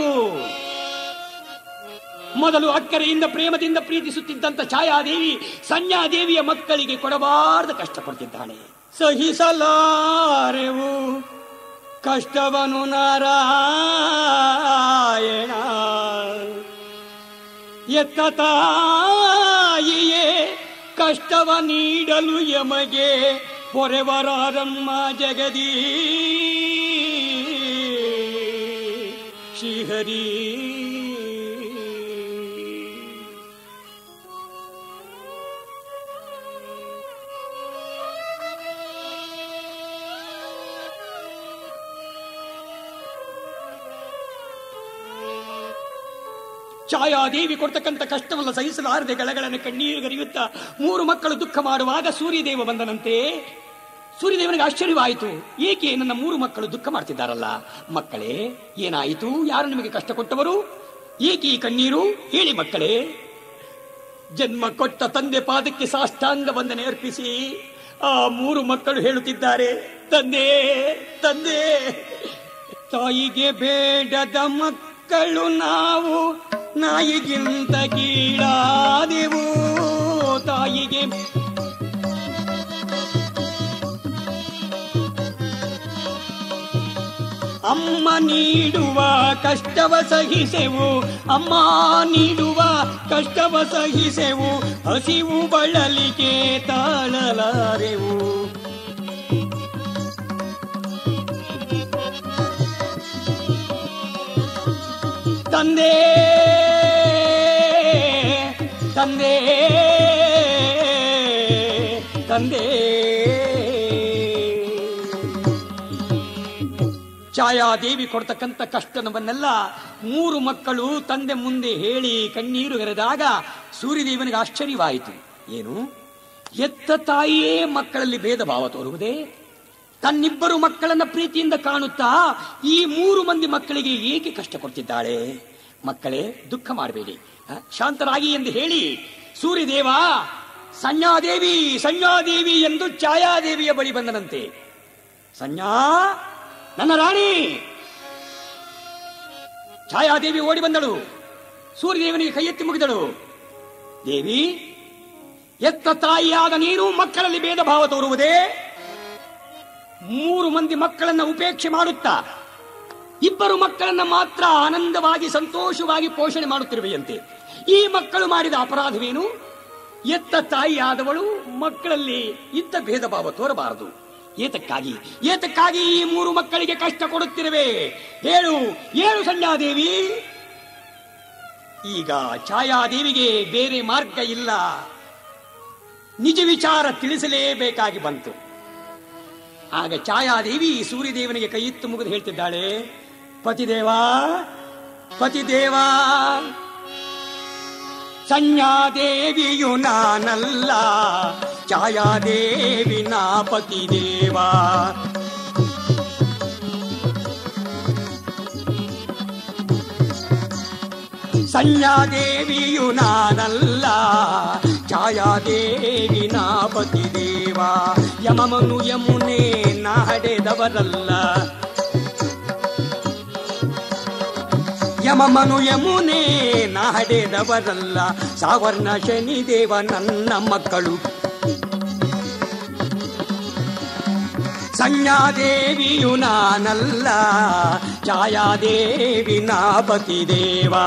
ಮೊದಲು ಅಕ್ಕರೆಯಿಂದ ಪ್ರೇಮದಿಂದ ಪ್ರೀತಿಸುತ್ತಿದ್ದಂತ ಛಾಯಾದೇವಿ ಸಂಜ್ಞಾದೇವಿಯ ಮಕ್ಕಳಿಗೆ ಕೊಡಬಾರದು ಕಷ್ಟಪಡ್ತಿದ್ದಾಳೆ ಸಹಿಸಲಾರೆವು ಕಷ್ಟವನು ನಾರಾಯಣ ಎತ್ತ ತಾಯಿಯೇ ಕಷ್ಟವ ನೀಡಲು ಯಮಗೆ ಪೊರೆವರಾರಮ್ಮ ಜಗದೀ ಶ್ರೀಹರಿ ಛಾಯಾದೇವಿ ಕೊಡ್ತಕ್ಕಂಥ ಕಷ್ಟವಲ್ಲ ಸಹಿಸಲಾರದೆ ಗಳಗಳನ್ನು ಕಣ್ಣೀರು ಗರಿಯುತ್ತಾ ಮೂರು ಮಕ್ಕಳು ದುಃಖ ಮಾಡುವಾಗ ಸೂರ್ಯದೇವ ಬಂದನಂತೆ ಸೂರ್ಯದೇವನಿಗೆ ಆಶ್ಚರ್ಯವಾಯಿತು ಏಕೆ ನನ್ನ ಮೂರು ಮಕ್ಕಳು ದುಃಖ ಮಾಡ್ತಿದ್ದಾರಲ್ಲ ಮಕ್ಕಳೇ ಏನಾಯಿತು ಯಾರು ನಿಮಗೆ ಕಷ್ಟ ಕೊಟ್ಟವರು ಏಕೆ ಈ ಕಣ್ಣೀರು ಹೇಳಿ ಮಕ್ಕಳೇ ಜನ್ಮ ಕೊಟ್ಟ ತಂದೆ ಪಾದಕ್ಕೆ ಸಾಷ್ಟಾಂಗ ವಂದನೆ ಅರ್ಪಿಸಿ ಆ ಮೂರು ಮಕ್ಕಳು ಹೇಳುತ್ತಿದ್ದಾರೆ ತಂದೆ ತಂದೆ ತಾಯಿಗೆ ಬೇಡದ ಮಕ್ಕಳು ನಾವು ನಾಯಿಗಿಂತ ಕೀಳಾದೆವು ತಾಯಿಗೆ ಅಮ್ಮ ನೀಡುವ ಕಷ್ಟವ ಸಹಿಸೆವು ಅಮ್ಮ ನೀಡುವ ಕಷ್ಟವ ಸಹಿಸೆವು ಹಸಿವು ಬಳಲಿಕೆ ತಾಳಲಾರೆವು ತಂದೆ ತಂದೆ ತಂದೆ ಛಾಯಾದೇವಿ ಕೊಡ್ತಕ್ಕಂಥ ಕಷ್ಟವನ್ನೆಲ್ಲ ಮೂರು ಮಕ್ಕಳು ತಂದೆ ಮುಂದೆ ಹೇಳಿ ಕಣ್ಣೀರು ಎರೆದಾಗ ಸೂರ್ಯದೇವನಿಗೆ ಆಶ್ಚರ್ಯವಾಯಿತು ಏನು ಎತ್ತ ತಾಯಿಯೇ ಮಕ್ಕಳಲ್ಲಿ ಭೇದ ಭಾವ ತೋರುವುದೇ ತನ್ನಿಬ್ಬರು ಮಕ್ಕಳನ್ನ ಪ್ರೀತಿಯಿಂದ ಕಾಣುತ್ತಾ ಈ ಮೂರು ಮಂದಿ ಮಕ್ಕಳಿಗೆ ಏಕೆ ಕಷ್ಟ ಕೊಡ್ತಿದ್ದಾಳೆ ಮಕ್ಕಳೇ ದುಃಖ ಮಾಡಬೇಡಿ ಆ, ಶಾಂತರಾಗಿ ಎಂದು ಹೇಳಿ ಸೂರ್ಯದೇವ ಸಂಜ್ಞಾದೇವಿ ಸಂಜ್ಞಾದೇವಿ ಎಂದು ಛಾಯಾದೇವಿಯ ಬಳಿ ಬಂದನಂತೆ ಸಂಜ್ಞಾ ನನ್ನ ರಾಣಿ ಛಾಯಾದೇವಿ ಓಡಿ ಬಂದಳು ಸೂರ್ಯದೇವನಿಗೆ ಕೈ ಎತ್ತಿ ಮುಗಿದಳು ದೇವಿ ಎತ್ತ ತಾಯಿಯಾದ ನೀನು ಮಕ್ಕಳಲ್ಲಿ ಭೇದ ಭಾವ ತೋರುವುದೇ ಮೂರು ಮಂದಿ ಮಕ್ಕಳನ್ನ ಉಪೇಕ್ಷೆ ಮಾಡುತ್ತಾ ಇಬ್ಬರು ಮಕ್ಕಳನ್ನ ಮಾತ್ರ ಆನಂದವಾಗಿ ಸಂತೋಷವಾಗಿ ಪೋಷಣೆ ಮಾಡುತ್ತಿರುವೆಯಂತೆ ಈ ಮಕ್ಕಳು ಮಾಡಿದ ಅಪರಾಧವೇನು ಎತ್ತ ತಾಯಿಯಾದವಳು ಮಕ್ಕಳಲ್ಲಿ ಇದ್ದ ಭೇದ ಭಾವ ತೋರಬಾರದು ಏತಕ್ಕಾಗಿ ಏತಕ್ಕಾಗಿ ಈ ಮೂರು ಮಕ್ಕಳಿಗೆ ಕಷ್ಟ ಕೊಡುತ್ತಿರುವೆ ಹೇಳು ಹೇಳು ಸಂಧ್ಯಾದೇವಿ ಈಗ ಛಾಯಾದೇವಿಗೆ ಬೇರೆ ಮಾರ್ಗ ಇಲ್ಲ ನಿಜ ವಿಚಾರ ತಿಳಿಸಲೇಬೇಕಾಗಿ ಬಂತು ಆಗ ಛಾಯಾದೇವಿ ಸೂರ್ಯದೇವನಿಗೆ ಕೈ ಇತ್ತು ಮುಗಿದು ಹೇಳ್ತಿದ್ದಾಳೆ ಪತಿದೇವಾ ಪತಿದೇವಾ ಸಂಜ್ಞಾದೇವಿಯು ನಾನಲ್ಲ ಛಾಯಾದೇವಿ ನಾ ಪತಿದೇವಾ ಸಂಜ್ಞಾದೇವಿಯು ನಾನಲ್ಲ ಛಾಯಾದೇವಿ ನಾ ಪತಿದೇವ ಯಮಮನು ಯಮುನೆ ನಾ ಹಡೆದವರಲ್ಲ ಯಮಮನು ಯಮುನೆ ನಾ ಹಡೆದವರಲ್ಲ ಸಾವರ್ಣ ಶನಿದೇವ ನನ್ನ ಮಕ್ಕಳು ಸಂಜ್ಞಾದೇವಿಯು ನಾನಲ್ಲ ಛಾಯಾದೇವಿ ನಾ ಪತಿದೇವಾ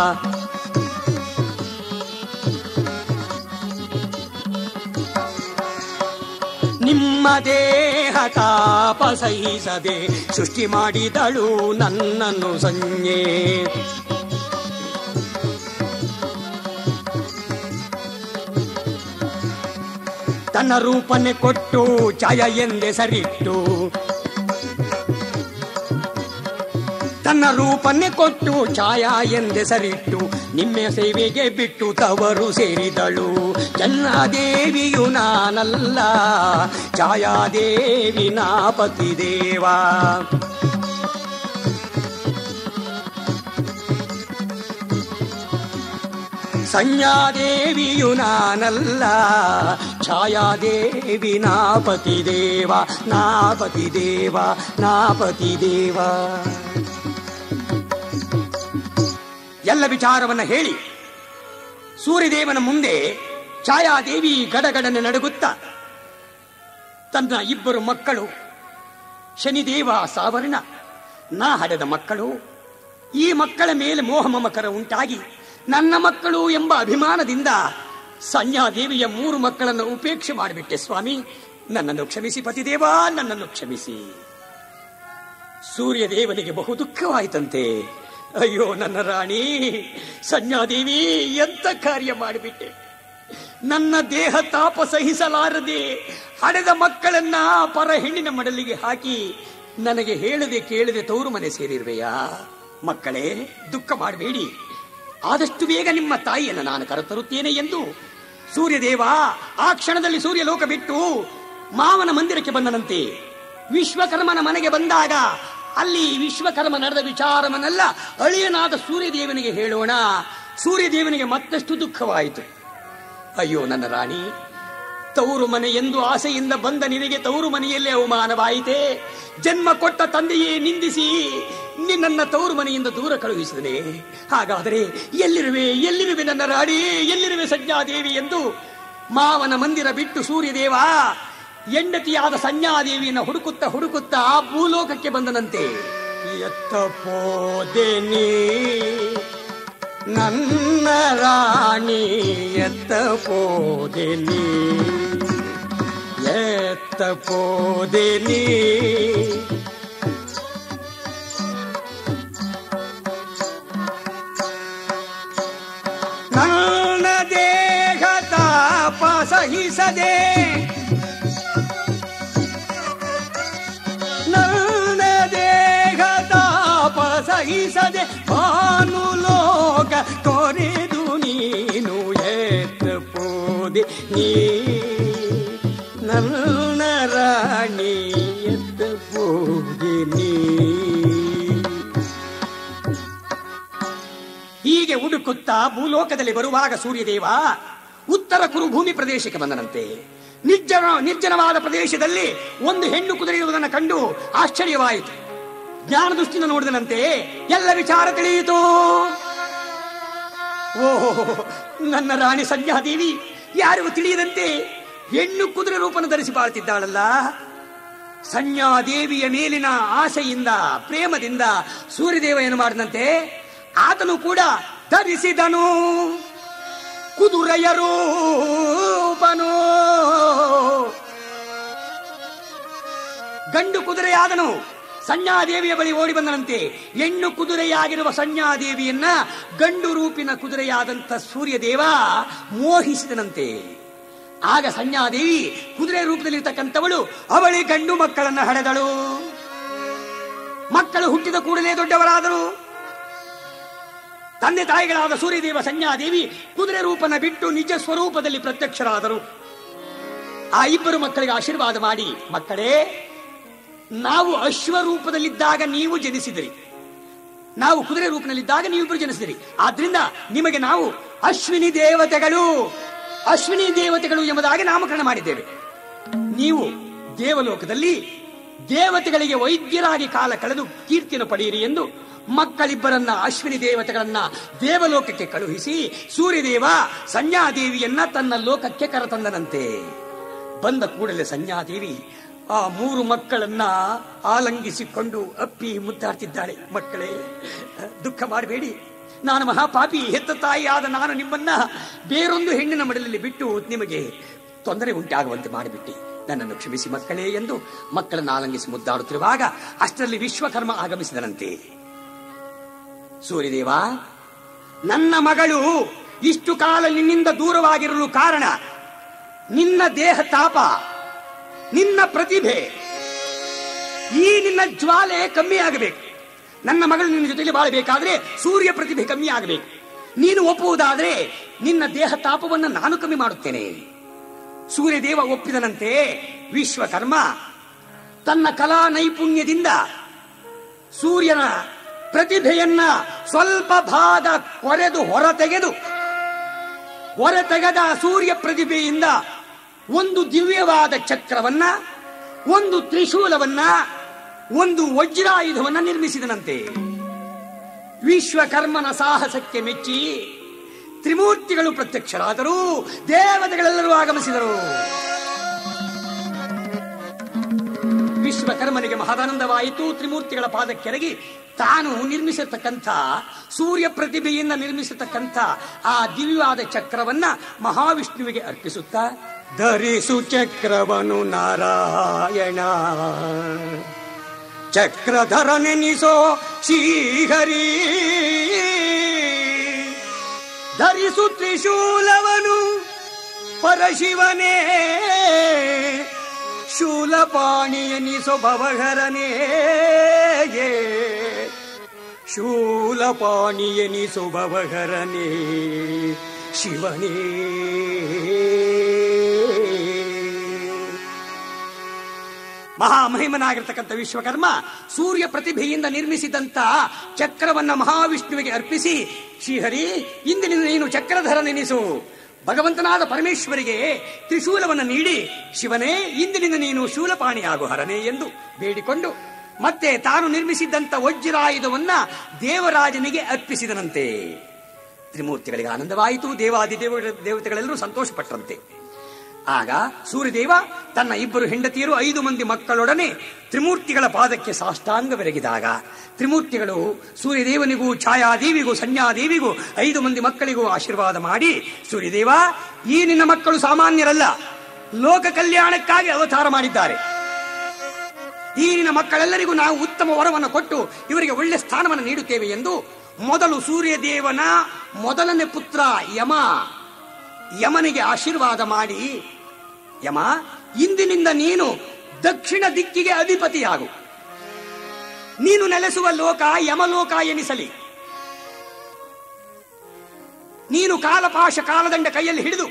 ನಿಮ್ಮ ದೇಹ ತಾಪ ಸಹಿಸದೆ ಸೃಷ್ಟಿ ಮಾಡಿದಳು ನನ್ನನ್ನು ಸಂಜ್ಞೆ ತನ್ನ ರೂಪನೆ ಕೊಟ್ಟು ಛಾಯ ಎಂದೆಸರಿಟ್ಟು ತನ್ನ ರೂಪನ್ನೇ ಕೊಟ್ಟು ಛಾಯಾ ಎಂದೆಸರಿಟ್ಟು ನಿಮ್ಮೆ ಸೇವೆಗೆ ಬಿಟ್ಟು ತವರು ಸೇರಿದಳು ಚನ್ನಾದೇವಿಯು ನಾನಲ್ಲ ಛಾಯಾದೇವಿ ನಾ ಪತಿದೇವಾ ಸಂಜ್ಞಾದೇವಿಯು ನಾನಲ್ಲ ಛಾಯಾದೇವಿ ನಾ ಪತಿದೇವ ನಾ ಪತಿದೇವ ನಾ ಪತಿದೇವ ಎಲ್ಲ ವಿಚಾರವನ್ನ ಹೇಳಿ ಸೂರ್ಯದೇವನ ಮುಂದೆ ಛಾಯಾದೇವಿ ಗಡಗಡನೆ ನಡುಗುತ್ತಾ ತನ್ನ ಇಬ್ಬರು ಮಕ್ಕಳು ಶನಿದೇವ ಸಾವರ್ಣ ನಾ ಹಡೆದ ಮಕ್ಕಳು ಈ ಮಕ್ಕಳ ಮೇಲೆ ಮೋಹ ಮಮಕರ ಉಂಟಾಗಿ ನನ್ನ ಮಕ್ಕಳು ಎಂಬ ಅಭಿಮಾನದಿಂದ ಸಂಜ್ಞಾದೇವಿಯ ಮೂರು ಮಕ್ಕಳನ್ನು ಉಪೇಕ್ಷೆ ಮಾಡಿಬಿಟ್ಟೆ ಸ್ವಾಮಿ ನನ್ನನ್ನು ಕ್ಷಮಿಸಿ ಪತಿದೇವ ನನ್ನನ್ನು ಕ್ಷಮಿಸಿ ಸೂರ್ಯದೇವನಿಗೆ ಬಹು ದುಃಖವಾಯಿತಂತೆ ಅಯ್ಯೋ ನನ್ನ ರಾಣಿ ಸಂಜ್ಞಾದೇವಿ ಎಂತ ಕಾರ್ಯ ಮಾಡಿಬಿಟ್ಟೆ ನನ್ನ ದೇಹ ತಾಪ ಸಹಿಸಲಾರದೆ ಹಡೆದ ಮಕ್ಕಳನ್ನ ಪರ ಹೆಣ್ಣಿನ ಮಡಲಿಗೆ ಹಾಕಿ ನನಗೆ ಹೇಳದೆ ಕೇಳದೆ ತವರು ಮನೆ ಸೇರಿರುವೆಯಾ ಮಕ್ಕಳೇ ದುಃಖ ಮಾಡಬೇಡಿ ಆದಷ್ಟು ಬೇಗ ನಿಮ್ಮ ತಾಯಿಯನ್ನು ನಾನು ಕರೆತರುತ್ತೇನೆ ಎಂದು ಸೂರ್ಯದೇವ ಆ ಕ್ಷಣದಲ್ಲಿ ಸೂರ್ಯಲೋಕ ಬಿಟ್ಟು ಮಾವನ ಮಂದಿರಕ್ಕೆ ಬಂದನಂತೆ ವಿಶ್ವಕರ್ಮನ ಮನೆಗೆ ಬಂದಾಗ ಅಲ್ಲಿ ವಿಶ್ವಕರ್ಮ ನಡೆದ ವಿಚಾರವನ್ನೆಲ್ಲ ಅಳಿಯನಾದ ಸೂರ್ಯದೇವನಿಗೆ ಹೇಳೋಣ ಸೂರ್ಯದೇವನಿಗೆ ಮತ್ತಷ್ಟು ದುಃಖವಾಯಿತು ಅಯ್ಯೋ ನನ್ನ ರಾಣಿ ತವರು ಮನೆ ಎಂದು ಆಸೆಯಿಂದ ಬಂದ ನಿನಗೆ ತವರು ಮನೆಯಲ್ಲೇ ಅವಮಾನವಾಯಿತೆ ಜನ್ಮ ಕೊಟ್ಟ ತಂದೆಯೇ ನಿಂದಿಸಿ ನಿನ್ನನ್ನ ತವರು ಮನೆಯಿಂದ ದೂರ ಕಳುಹಿಸಿದನೆ ಹಾಗಾದರೆ ಎಲ್ಲಿರುವೆ ಎಲ್ಲಿರುವೆ ನನ್ನ ರಾಣಿ ಎಲ್ಲಿರುವೆ ಸಂಜ್ಞಾದೇವಿ ಎಂದು ಮಾವನ ಮಂದಿರ ಬಿಟ್ಟು ಸೂರ್ಯದೇವ ಹೆಂಡತಿಯಾದ ಸಂಜ್ಞಾದೇವಿಯನ್ನು ಹುಡುಕುತ್ತಾ ಹುಡುಕುತ್ತಾ ಆ ಭೂಲೋಕಕ್ಕೆ ಬಂದನಂತೆ ಎತ್ತ ಪೋದೆ ನೀ ನನ್ನ ರಾಣಿ ಎತ್ತ ಪೋದೆ ನೀ ಎತ್ತ ಪೋದೆ ನೀ ನನ್ನ ದೇಹ ತಾಪ ಸಹಿಸದೆ ನನ್ನ ದೇಹ ತಾಪ ಸಹಿಸದೆ ಭಾನು ಲೋಕ ತೊರೆದು ನೀನು ಎತ್ತ ಪೋದೆ ನೀ ನನ್ನ ರಾಣಿ ಎತ್ತ ಪೋದೆ ನೀ ಹೀಗೆ ಹುಡುಕುತ್ತಾ ಭೂಲೋಕದಲ್ಲಿ ಬರುವಾಗ ಸೂರ್ಯದೇವ ಉತ್ತರ ಕುರುಭೂಮಿ ಪ್ರದೇಶಕ್ಕೆ ಬಂದನಂತೆ ನಿರ್ಜನ ನಿರ್ಜನವಾದ ಪ್ರದೇಶದಲ್ಲಿ ಒಂದು ಹೆಣ್ಣು ಕುದುರೆ ಇರುವುದನ್ನು ಕಂಡು ಆಶ್ಚರ್ಯವಾಯಿತು ಜ್ಞಾನ ದೃಷ್ಟಿಯಿಂದ ನೋಡಿದನಂತೆ ಎಲ್ಲ ವಿಚಾರ ತಿಳಿಯಿತು ಓಹೋ ನನ್ನ ರಾಣಿ ಸಂಧ್ಯಾದೇವಿ ಯಾರಿಗೂ ತಿಳಿಯದಂತೆ ಹೆಣ್ಣು ಕುದುರೆ ರೂಪನ ಧರಿಸಿ ಬಾಳ್ತಿದ್ದಾಳಲ್ಲ ಸಂಜ್ಞಾದೇವಿಯ ಮೇಲಿನ ಆಸೆಯಿಂದ ಪ್ರೇಮದಿಂದ ಸೂರ್ಯದೇವ ಏನು ಮಾಡಿದಂತೆ ಆತನು ಕೂಡ ಧರಿಸಿದನು ಕುದುರೆಯ ರೂಪನು ಗಂಡು ಕುದುರೆಯಾದನು ಸಂಜ್ಞಾದೇವಿಯ ಬಳಿ ಓಡಿ ಬಂದನಂತೆ ಹೆಣ್ಣು ಕುದುರೆಯಾಗಿರುವ ಸಂಜ್ಞಾದೇವಿಯನ್ನ ಗಂಡು ರೂಪಿನ ಕುದುರೆಯಾದಂತ ಸೂರ್ಯದೇವ ಮೋಹಿಸಿದನಂತೆ ಆಗ ಸಂಜ್ಞಾದೇವಿ ಕುದುರೆ ರೂಪದಲ್ಲಿರ್ತಕ್ಕಂಥವಳು ಅವಳಿ ಗಂಡು ಮಕ್ಕಳನ್ನ ಹಡೆದಳು ಮಕ್ಕಳು ಹುಟ್ಟಿದ ಕೂಡಲೇ ದೊಡ್ಡವರಾದರು ತಂದೆ ತಾಯಿಗಳಾದ ಸೂರ್ಯದೇವ ಸಂಜ್ಞಾದೇವಿ ಕುದುರೆ ರೂಪನ ಬಿಟ್ಟು ನಿಜ ಸ್ವರೂಪದಲ್ಲಿ ಪ್ರತ್ಯಕ್ಷರಾದರು ಆ ಇಬ್ಬರು ಮಕ್ಕಳಿಗೆ ಆಶೀರ್ವಾದ ಮಾಡಿ ಮಕ್ಕಳೇ ನಾವು ಅಶ್ವ ರೂಪದಲ್ಲಿದ್ದಾಗ ನೀವು ಜನಿಸಿದಿರಿ ನಾವು ಕುದುರೆ ರೂಪದಲ್ಲಿದ್ದಾಗ ನೀವಿಬ್ಬರು ಜನಿಸಿದಿರಿ ಆದ್ರಿಂದ ನಿಮಗೆ ನಾವು ಅಶ್ವಿನಿ ದೇವತೆಗಳು ಅಶ್ವಿನಿ ದೇವತೆಗಳು ಎಂಬುದಾಗಿ ನಾಮಕರಣ ಮಾಡಿದ್ದೇವೆ ನೀವು ದೇವಲೋಕದಲ್ಲಿ ದೇವತೆಗಳಿಗೆ ವೈದ್ಯರಾಗಿ ಕಾಲ ಕಳೆದು ಕೀರ್ತಿಯನ್ನು ಪಡೆಯಿರಿ ಎಂದು ಮಕ್ಕಳಿಬ್ಬರನ್ನ ಅಶ್ವಿನಿ ದೇವತೆಗಳನ್ನ ದೇವಲೋಕಕ್ಕೆ ಕಳುಹಿಸಿ ಸೂರ್ಯದೇವ ಸಂಜ್ಞಾದೇವಿಯನ್ನ ತನ್ನ ಲೋಕಕ್ಕೆ ಕರೆತಂದನಂತೆ ಬಂದ ಕೂಡಲೇ ಸಂಜ್ಞಾದೇವಿ ಆ ಮೂರು ಮಕ್ಕಳನ್ನ ಆಲಂಗಿಸಿಕೊಂಡು ಅಪ್ಪಿ ಮುದ್ದಾಡ್ತಿದ್ದಾಳೆ ಮಕ್ಕಳೇ ದುಃಖ ಮಾಡಬೇಡಿ ನಾನು ಮಹಾಪಾಪಿ ಹೆತ್ತ ತಾಯಿಯಾದ ನಾನು ನಿಮ್ಮನ್ನ ಬೇರೊಂದು ಹೆಣ್ಣಿನ ಮಡಲಲ್ಲಿ ಬಿಟ್ಟು ನಿಮಗೆ ತೊಂದರೆ ಉಂಟಾಗುವಂತೆ ಮಾಡಿಬಿಟ್ಟೆ ನನ್ನನ್ನು ಕ್ಷಮಿಸಿ ಮಕ್ಕಳೇ ಎಂದು ಮಕ್ಕಳನ್ನು ಆಲಂಗಿಸಿ ಮುದ್ದಾಡುತ್ತಿರುವಾಗ ಅಷ್ಟರಲ್ಲಿ ವಿಶ್ವಕರ್ಮ ಆಗಮಿಸಿದನಂತೆ ಸೂರ್ಯದೇವ ನನ್ನ ಮಗಳು ಇಷ್ಟು ಕಾಲ ನಿನ್ನಿಂದ ದೂರವಾಗಿರಲು ಕಾರಣ ನಿನ್ನ ದೇಹ ತಾಪ ನಿನ್ನ ಪ್ರತಿಭೆ ಈ ನಿನ್ನ ಜ್ವಾಲೆ ಕಮ್ಮಿ ಆಗಬೇಕು ನನ್ನ ಮಗಳು ನಿನ್ನ ಜೊತೆಲಿ ಬಾಳಬೇಕಾದ್ರೆ ಸೂರ್ಯ ಪ್ರತಿಭೆ ಕಮ್ಮಿ ಆಗಬೇಕು ನೀನು ಒಪ್ಪುವುದಾದ್ರೆ ನಿನ್ನ ದೇಹ ತಾಪವನ್ನು ನಾನು ಕಮ್ಮಿ ಮಾಡುತ್ತೇನೆ ಸೂರ್ಯದೇವ ಒಪ್ಪಿದನಂತೆ ವಿಶ್ವಕರ್ಮ ತನ್ನ ಕಲಾ ನೈಪುಣ್ಯದಿಂದ ಸೂರ್ಯನ ಪ್ರತಿಭೆಯನ್ನ ಸ್ವಲ್ಪ ಭಾಗ ಕೊರೆದು ಹೊರತೆಗೆದು ಹೊರತೆಗೆದ ಸೂರ್ಯ ಪ್ರತಿಭೆಯಿಂದ ಒಂದು ದಿವ್ಯವಾದ ಚಕ್ರವನ್ನ ಒಂದು ತ್ರಿಶೂಲವನ್ನ ಒಂದು ವಜ್ರಾಯುಧವನ್ನ ನಿರ್ಮಿಸಿದನಂತೆ ವಿಶ್ವಕರ್ಮನ ಸಾಹಸಕ್ಕೆ ಮೆಚ್ಚಿ ತ್ರಿಮೂರ್ತಿಗಳು ಪ್ರತ್ಯಕ್ಷರಾದರು ದೇವತೆಗಳೆಲ್ಲರೂ ಆಗಮಿಸಿದರು ವಿಶ್ವಕರ್ಮನಿಗೆ ಮಹದಾನಂದವಾಯಿತು ತ್ರಿಮೂರ್ತಿಗಳ ಪಾದಕ್ಕೆರಗಿ ತಾನು ನಿರ್ಮಿಸಿರ್ತಕ್ಕಂಥ ಸೂರ್ಯ ಪ್ರತಿಭೆಯಿಂದ ನಿರ್ಮಿಸಿರ್ತಕ್ಕಂಥ ಆ ದಿವ್ಯವಾದ ಚಕ್ರವನ್ನ ಮಹಾವಿಷ್ಣುವಿಗೆ ಅರ್ಪಿಸುತ್ತಾ ಧರಿಸು ಚಕ್ರವನು ನಾರಾಯಣ ಚಕ್ರಧರ ನೆನಿಸೋ ಶ್ರೀಹರಿ ಧರಿಸು ತ್ರಿಶೂಲವನು ಪರಶಿವನೇ ಶೂಲಪಾಣಿಯನಿಸೋ ಭವಹರನೇ ಶೂಲಪಾಣಿಯನಿಸೋ ಭವಹರನೇ ಶಿವನೇ ಮಹಾಮಹಿಮನಾಗಿರ್ತಕ್ಕಂಥ ವಿಶ್ವಕರ್ಮ ಸೂರ್ಯ ಪ್ರತಿಭೆಯಿಂದ ನಿರ್ಮಿಸಿದಂತ ಚಕ್ರವನ್ನ ಮಹಾವಿಷ್ಣುವಿಗೆ ಅರ್ಪಿಸಿ ಶ್ರೀಹರಿ ಇಂದಿನಿಂದ ನೀನು ಚಕ್ರಧರ ನೆನೆಸು ಭಗವಂತನಾದ ಪರಮೇಶ್ವರಿಗೆ ತ್ರಿಶೂಲವನ್ನು ನೀಡಿ ಶಿವನೇ ಇಂದಿನಿಂದ ನೀನು ಶೂಲಪಾಣಿ ಆಗು ಹರನೇ ಎಂದು ಬೇಡಿಕೊಂಡು ಮತ್ತೆ ತಾನು ನಿರ್ಮಿಸಿದ್ದಂತ ವಜ್ರಾಯುಧವನ್ನ ದೇವರಾಜನಿಗೆ ಅರ್ಪಿಸಿದನಂತೆ ತ್ರಿಮೂರ್ತಿಗಳಿಗೆ ಆನಂದವಾಯಿತು ದೇವಾದಿ ದೇವ ದೇವತೆಗಳೆಲ್ಲರೂ ಸಂತೋಷಪಟ್ಟರಂತೆ ಆಗ ಸೂರ್ಯದೇವ ತನ್ನ ಇಬ್ಬರು ಹೆಂಡತಿಯರು ಐದು ಮಂದಿ ಮಕ್ಕಳೊಡನೆ ತ್ರಿಮೂರ್ತಿಗಳ ಪಾದಕ್ಕೆ ಸಾಷ್ಟಾಂಗವೆರಗಿದಾಗ ತ್ರಿಮೂರ್ತಿಗಳು ಸೂರ್ಯದೇವನಿಗೂ ಛಾಯಾದೇವಿಗೂ ಸಂಜ್ಞಾದೇವಿಗೂ ಐದು ಮಂದಿ ಮಕ್ಕಳಿಗೂ ಆಶೀರ್ವಾದ ಮಾಡಿ ಸೂರ್ಯದೇವ ಈ ನಿನ್ನ ಮಕ್ಕಳು ಸಾಮಾನ್ಯರಲ್ಲ ಲೋಕ ಕಲ್ಯಾಣಕ್ಕಾಗಿ ಅವತಾರ ಮಾಡಿದ್ದಾರೆ ಈ ನಿನ್ನ ಮಕ್ಕಳೆಲ್ಲರಿಗೂ ನಾವು ಉತ್ತಮ ವರವನ್ನು ಕೊಟ್ಟು ಇವರಿಗೆ ಒಳ್ಳೆ ಸ್ಥಾನವನ್ನು ನೀಡುತ್ತೇವೆ ಎಂದು ಮೊದಲು ಸೂರ್ಯದೇವನ ಮೊದಲನೇ ಪುತ್ರ ಯಮ ಯಮನಿಗೆ ಆಶೀರ್ವಾದ ಮಾಡಿ ಯಮ ಇಂದಿನಿಂದ ನೀನು ದಕ್ಷಿಣ ದಿಕ್ಕಿಗೆ ಅಧಿಪತಿಯಾಗು ನೀನು ನೆಲೆಸುವ ಲೋಕ ಯಮಲೋಕ ಎನಿಸಲಿ ನೀನು ಕಾಲಪಾಶ ಕಾಲದಂಡ ಕೈಯಲ್ಲಿ ಹಿಡಿದು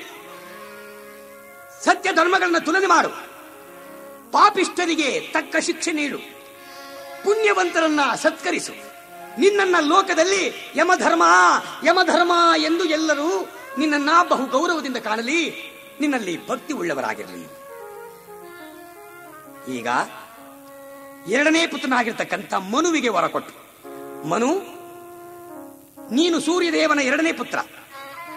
ಸತ್ಯ ಧರ್ಮಗಳನ್ನು ತುಲನೆ ಮಾಡು ಪಾಪಿಷ್ಠರಿಗೆ ತಕ್ಕ ಶಿಕ್ಷೆ ನೀಡು ಪುಣ್ಯವಂತರನ್ನ ಸತ್ಕರಿಸು ನಿನ್ನನ್ನ ಲೋಕದಲ್ಲಿ ಯಮಧರ್ಮ ಯಮಧರ್ಮ ಎಂದು ಎಲ್ಲರೂ ನಿನ್ನನ್ನ ಬಹು ಗೌರವದಿಂದ ಕಾಣಲಿ ನಿನ್ನಲ್ಲಿ ಭಕ್ತಿ ಉಳ್ಳವರಾಗಿರಲಿ ಈಗ ಎರಡನೇ ಪುತ್ರನಾಗಿರ್ತಕ್ಕಂಥ ಮನುವಿಗೆ ವರ ಕೊಟ್ಟು ಮನು ನೀನು ಸೂರ್ಯದೇವನ ಎರಡನೇ ಪುತ್ರ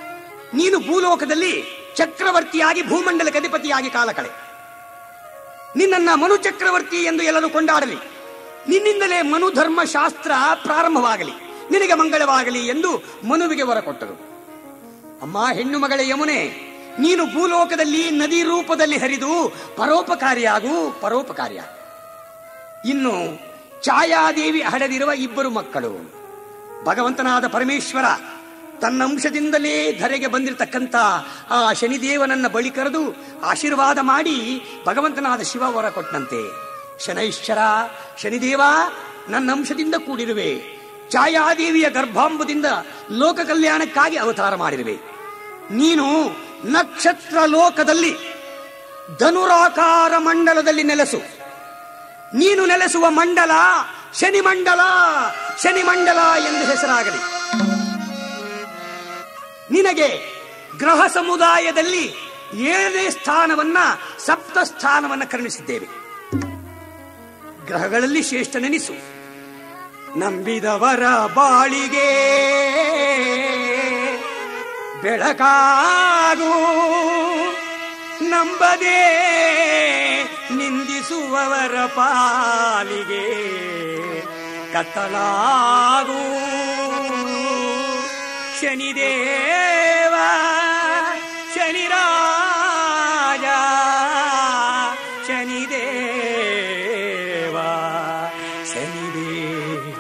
ನೀನು ಭೂಲೋಕದಲ್ಲಿ ಚಕ್ರವರ್ತಿಯಾಗಿ ಭೂಮಂಡಲಕ್ಕೆ ಅಧಿಪತಿಯಾಗಿ ಕಾಲ ಕಳೆ ನಿನ್ನನ್ನ ಮನು ಚಕ್ರವರ್ತಿ ಎಂದು ಎಲ್ಲರೂ ಕೊಂಡಾಡಲಿ ನಿನ್ನಿಂದಲೇ ಮನು ಧರ್ಮ ಶಾಸ್ತ್ರ ಪ್ರಾರಂಭವಾಗಲಿ ನಿನಗೆ ಮಂಗಳವಾಗಲಿ ಎಂದು ಮನುವಿಗೆ ವರ ಕೊಟ್ಟರು ಅಮ್ಮ ಹೆಣ್ಣು ಮಗಳ ಯಮುನೆ ನೀನು ಭೂಲೋಕದಲ್ಲಿ ನದಿ ರೂಪದಲ್ಲಿ ಹರಿದು ಪರೋಪಕಾರಿಯಾಗು ಪರೋಪಕಾರಿಯಾಗು ಇನ್ನು ಛಾಯಾದೇವಿ ಹಡೆದಿರುವ ಇಬ್ಬರು ಮಕ್ಕಳು ಭಗವಂತನಾದ ಪರಮೇಶ್ವರ ತನ್ನ ಅಂಶದಿಂದಲೇ ಧರೆಗೆ ಬಂದಿರತಕ್ಕಂಥ ಆ ಶನಿದೇವನನ್ನ ಬಳಿ ಕರೆದು ಆಶೀರ್ವಾದ ಮಾಡಿ ಭಗವಂತನಾದ ಶಿವ ವರ ಕೊಟ್ಟಂತೆ ಶನೈಶ್ವರ ಶನಿದೇವ ನನ್ನ ಅಂಶದಿಂದ ಕೂಡಿರುವೆ ಛಾಯಾದೇವಿಯ ಗರ್ಭಾಂಬದಿಂದ ಲೋಕ ಕಲ್ಯಾಣಕ್ಕಾಗಿ ಅವತಾರ ಮಾಡಿರುವೆ ನೀನು ನಕ್ಷತ್ರ ಲೋಕದಲ್ಲಿ ಧನುರಾಕಾರ ಮಂಡಲದಲ್ಲಿ ನೆಲೆಸು ನೀನು ನೆಲೆಸುವ ಮಂಡಲ ಶನಿ ಮಂಡಲ ಶನಿ ಮಂಡಲ ಎಂದು ಹೆಸರಾಗಲಿ ನಿನಗೆ ಗ್ರಹ ಸಮುದಾಯದಲ್ಲಿ ಏಳನೇ ಸ್ಥಾನವನ್ನ ಸಪ್ತ ಸ್ಥಾನವನ್ನ ಕರುಣಿಸಿದ್ದೇವೆ ಗ್ರಹಗಳಲ್ಲಿ ಶ್ರೇಷ್ಠನೆನಿಸು ನಂಬಿದವರ ಬಾಳಿಗೆ ಬೆಳಕಾಗು ನಂಬದೆ ನಿಂದಿಸುವವರ ಪಾಲಿಗೆ ಕತ್ತಲಾಗು ಶನಿದೇವ ಶನಿರಾಜ ಶನಿದೇವ ಶನಿದೇವ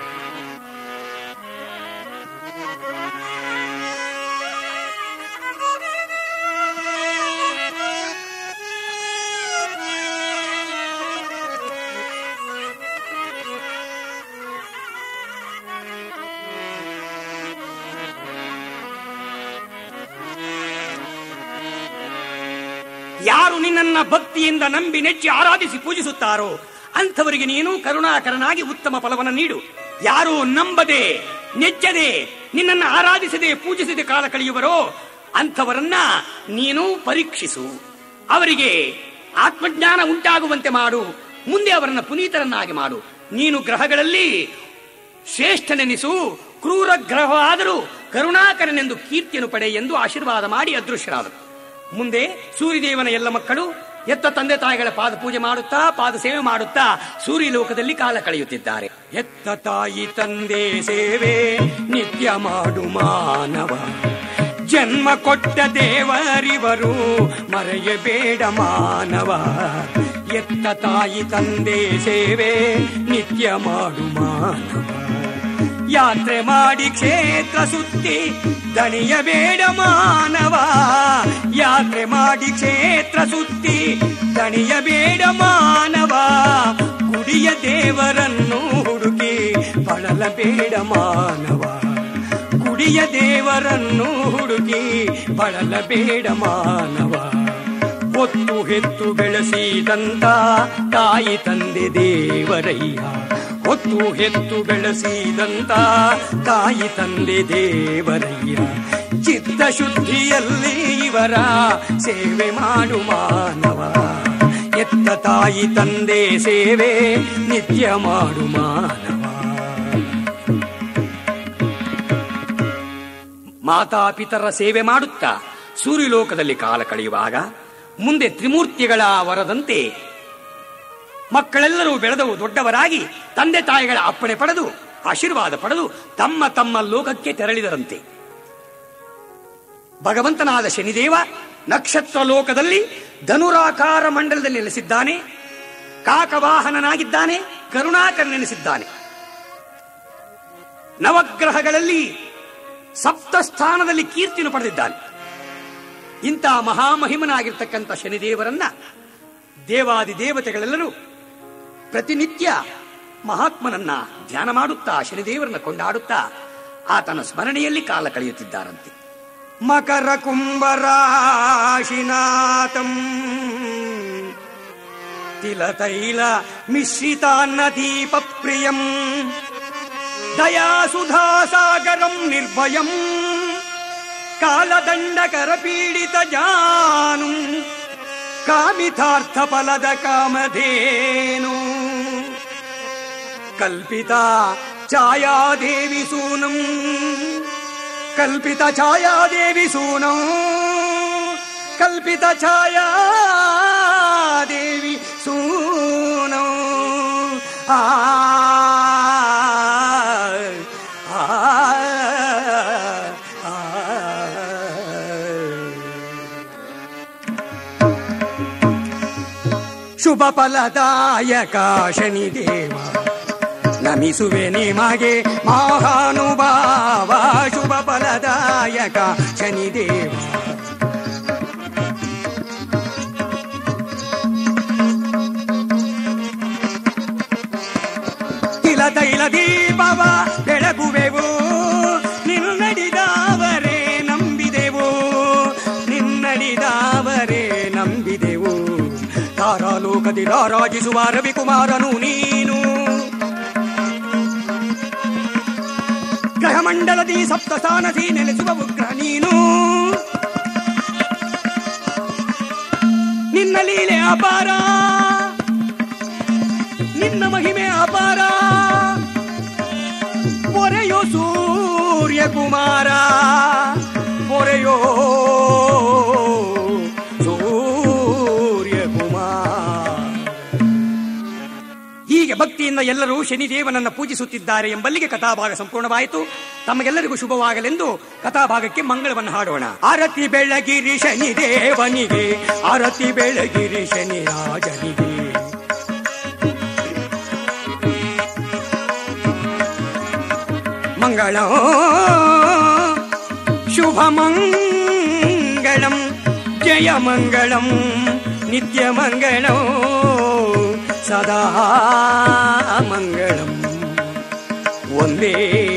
ಯಾರು ನಿನ್ನನ್ನ ಭಕ್ತಿಯಿಂದ ನಂಬಿ ನೆಚ್ಚಿ ಆರಾಧಿಸಿ ಪೂಜಿಸುತ್ತಾರೋ ಅಂಥವರಿಗೆ ನೀನು ಕರುಣಾಕರನಾಗಿ ಉತ್ತಮ ಫಲವನ್ನು ನೀಡು ಯಾರು ನಂಬದೆ ನೆಚ್ಚದೆ ನಿನ್ನನ್ನು ಆರಾಧಿಸದೆ ಪೂಜಿಸದೆ ಕಾಲ ಕಳೆಯುವರೋ ಅಂಥವರನ್ನ ನೀನು ಪರೀಕ್ಷಿಸು ಅವರಿಗೆ ಆತ್ಮಜ್ಞಾನ ಉಂಟಾಗುವಂತೆ ಮಾಡು ಮುಂದೆ ಅವರನ್ನ ಪುನೀತರನ್ನಾಗಿ ಮಾಡು ನೀನು ಗ್ರಹಗಳಲ್ಲಿ ಶ್ರೇಷ್ಠನೆನಿಸು ಕ್ರೂರ ಗ್ರಹವಾದರೂ ಕರುಣಾಕರನೆಂದು ಕೀರ್ತಿಯನ್ನು ಪಡೆ ಎಂದು ಆಶೀರ್ವಾದ ಮಾಡಿ ಅದೃಶ್ಯರಾದರು ಮುಂದೆ ಸೂರ್ಯದೇವನ ಎಲ್ಲ ಮಕ್ಕಳು ಎತ್ತ ತಂದೆ ತಾಯಿಗಳ ಪಾದ ಪೂಜೆ ಮಾಡುತ್ತಾ ಪಾದ ಸೇವೆ ಮಾಡುತ್ತಾ ಸೂರ್ಯ ಲೋಕದಲ್ಲಿ ಕಾಲ ಕಳೆಯುತ್ತಿದ್ದಾರೆ ಎತ್ತ ತಾಯಿ ತಂದೆ ಸೇವೆ ನಿತ್ಯ ಮಾಡು ಮಾನವ ಜನ್ಮ ಕೊಟ್ಟ ದೇವರಿವರು ಮರೆಯಬೇಡ ಮಾನವ ಎತ್ತ ತಾಯಿ ತಂದೆ ಸೇವೆ ನಿತ್ಯ ಮಾಡು ಮಾನವ ಯಾತ್ರೆ ಮಾಡಿ ಕ್ಷೇತ್ರ ಸುತ್ತಿ ದಣಿಯಬೇಡ ಮಾನವ ಯಾತ್ರೆ ಮಾಡಿ ಕ್ಷೇತ್ರ ಸುತ್ತಿ ದಣಿಯಬೇಡ ಮಾನವ ಗುಡಿಯ ದೇವರನ್ನು ಹುಡುಕಿ ಬಳಲಬೇಡ ಮಾನವ ಗುಡಿಯ ದೇವರನ್ನು ಹುಡುಕಿ ಬಳಲಬೇಡ ಮಾನವ ಒತ್ತು ಹೆತ್ತು ಬೆಳೆಸಿದಂತ ತಾಯಿ ತಂದೆ ದೇವರಯ್ಯ ಹೊತ್ತು ಹೆತ್ತು ಬೆಳೆಸಿದಂತ ತಾಯಿ ತಂದೆ ದೇವರಯ್ಯ ಚಿತ್ತ ಶುದ್ಧಿಯಲ್ಲಿ ಇವರ ಸೇವೆ ಮಾಡು ಮಾನವ ಎತ್ತ ತಾಯಿ ತಂದೆ ಸೇವೆ ನಿತ್ಯ ಮಾಡು ಮಾನವ ಮಾತಾಪಿತರ ಸೇವೆ ಮಾಡುತ್ತಾ ಸೂರ್ಯಲೋಕದಲ್ಲಿ ಕಾಲ ಕಳೆಯುವಾಗ ಮುಂದೆ ತ್ರಿಮೂರ್ತಿಗಳ ವರದಂತೆ ಮಕ್ಕಳೆಲ್ಲರೂ ಬೆಳೆದವು ದೊಡ್ಡವರಾಗಿ ತಂದೆ ತಾಯಿಗಳ ಅಪ್ಪಣೆ ಪಡೆದು ಆಶೀರ್ವಾದ ಪಡೆದು ತಮ್ಮ ತಮ್ಮ ಲೋಕಕ್ಕೆ ತೆರಳಿದರಂತೆ ಭಗವಂತನಾದ ಶನಿದೇವ ನಕ್ಷತ್ರ ಲೋಕದಲ್ಲಿ ಧನುರಾಕಾರ ಮಂಡಲದಲ್ಲಿ ನೆಲೆಸಿದ್ದಾನೆ ಕಾಕವಾಹನನಾಗಿದ್ದಾನೆ ಕರುಣಾಕರನೆನಿಸಿದ್ದಾನೆ ನವಗ್ರಹಗಳಲ್ಲಿ ಸಪ್ತ ಸ್ಥಾನದಲ್ಲಿ ಕೀರ್ತಿಯನ್ನು ಪಡೆದಿದ್ದಾನೆ ಇಂಥ ಮಹಾಮಹಿಮನಾಗಿರ್ತಕ್ಕಂಥ ಶನಿದೇವರನ್ನ ದೇವಾದಿ ದೇವತೆಗಳೆಲ್ಲರೂ ಪ್ರತಿನಿತ್ಯ ಮಹಾತ್ಮನನ್ನ ಧ್ಯಾನ ಮಾಡುತ್ತಾ ಶನಿದೇವರನ್ನ ಕೊಂಡಾಡುತ್ತಾ ಆತನ ಸ್ಮರಣೆಯಲ್ಲಿ ಕಾಲ ಕಳೆಯುತ್ತಿದ್ದಾರಂತೆ ಮಕರ ಕುಂಭರಾಶಿನಾಥಂ ತಿಲತೈಲ ಮಿಶ್ರಿತಾನ್ನ ದೀಪ ಪ್ರಿಯಂ ದಯಾಸುಧಾ ಸಾಗರಂ ನಿರ್ಭಯಂ ಕಾಲದಂಡಕರ ಪೀಡಿತ ಜಾನು ಕಾಮಿತಾರ್ಥ ಫಲದ ಕಾಮಧೇನು ಕಲ್ಪಿತ ಛಾಯಾದೇವಿ ಸೂನಂ ಕಲ್ಪಿತ ಛಾಯಾದೇವಿ ಸೂನಂ ಕಲ್ಪಿತ ಛಾಯಾದೇವಿ ಸೂ ಆ ಆ, ಆ. ಶುಭ ಫಲದಾಯಕ ಶನಿದೇವ ನಮಿಸುವೆ ನಿಮಗೆ ಮಹಾನುಭಾವ ಶುಭ ಫಲದಾಯಕ ಶನಿದೇವ ತಿಲ ತೈಲ ದೀಪವ ಬೆಳಗುವೆವು ನಿನ್ನಡಿದಾವರೇ ನಂಬಿದೆವು ನಿನ್ನಡಿದಾವರೇ ನಂಬಿದೆವು ತಾರಾಲೋಕದಿ ರಾರಾಜಿಸುವ ರವಿಕುಮಾರನು ನೀನು ಗ್ರಹಮಂಡಲದಿ ಸಪ್ತಸ್ಥಾನದಿ ನೆಲೆಸುವ ಉಗ್ರ ನೀನು ನಿನ್ನ ಲೀಲೆ ಅಪಾರ ನಿನ್ನ ಮಹಿಮೆ ಅಪಾರ ಪೊರೆಯೋ ಸೂರ್ಯ ಕುಮಾರ ಪೊರೆಯೋ ಸೂರ್ಯ ಕುಮಾರ ಹೀಗೆ ಭಕ್ತಿಯಿಂದ ಎಲ್ಲರೂ ಶನಿದೇವನನ್ನ ಪೂಜಿಸುತ್ತಿದ್ದಾರೆ ಎಂಬಲ್ಲಿಗೆ ಕಥಾಭಾಗ ಸಂಪೂರ್ಣವಾಯಿತು ತಮಗೆಲ್ಲರಿಗೂ ಶುಭವಾಗಲೆಂದು ಕಥಾಭಾಗಕ್ಕೆ ಮಂಗಳವನ್ನು ಹಾಡೋಣ ಆರತಿ ಬೆಳಗಿರಿ ಶನಿದೇವನಿಗೆ ಆರತಿ ಬೆಳಗಿರಿ ಶನಿ ರಾಜನಿಗೆ ಮಂಗಳ ಶುಭ ಮಂಗಳಂ ಜಯ ಮಂಗಳಂ ನಿತ್ಯ ಮಂಗಳಂ ಸದಾ ಮಂಗಳಂ ಒಂದೇ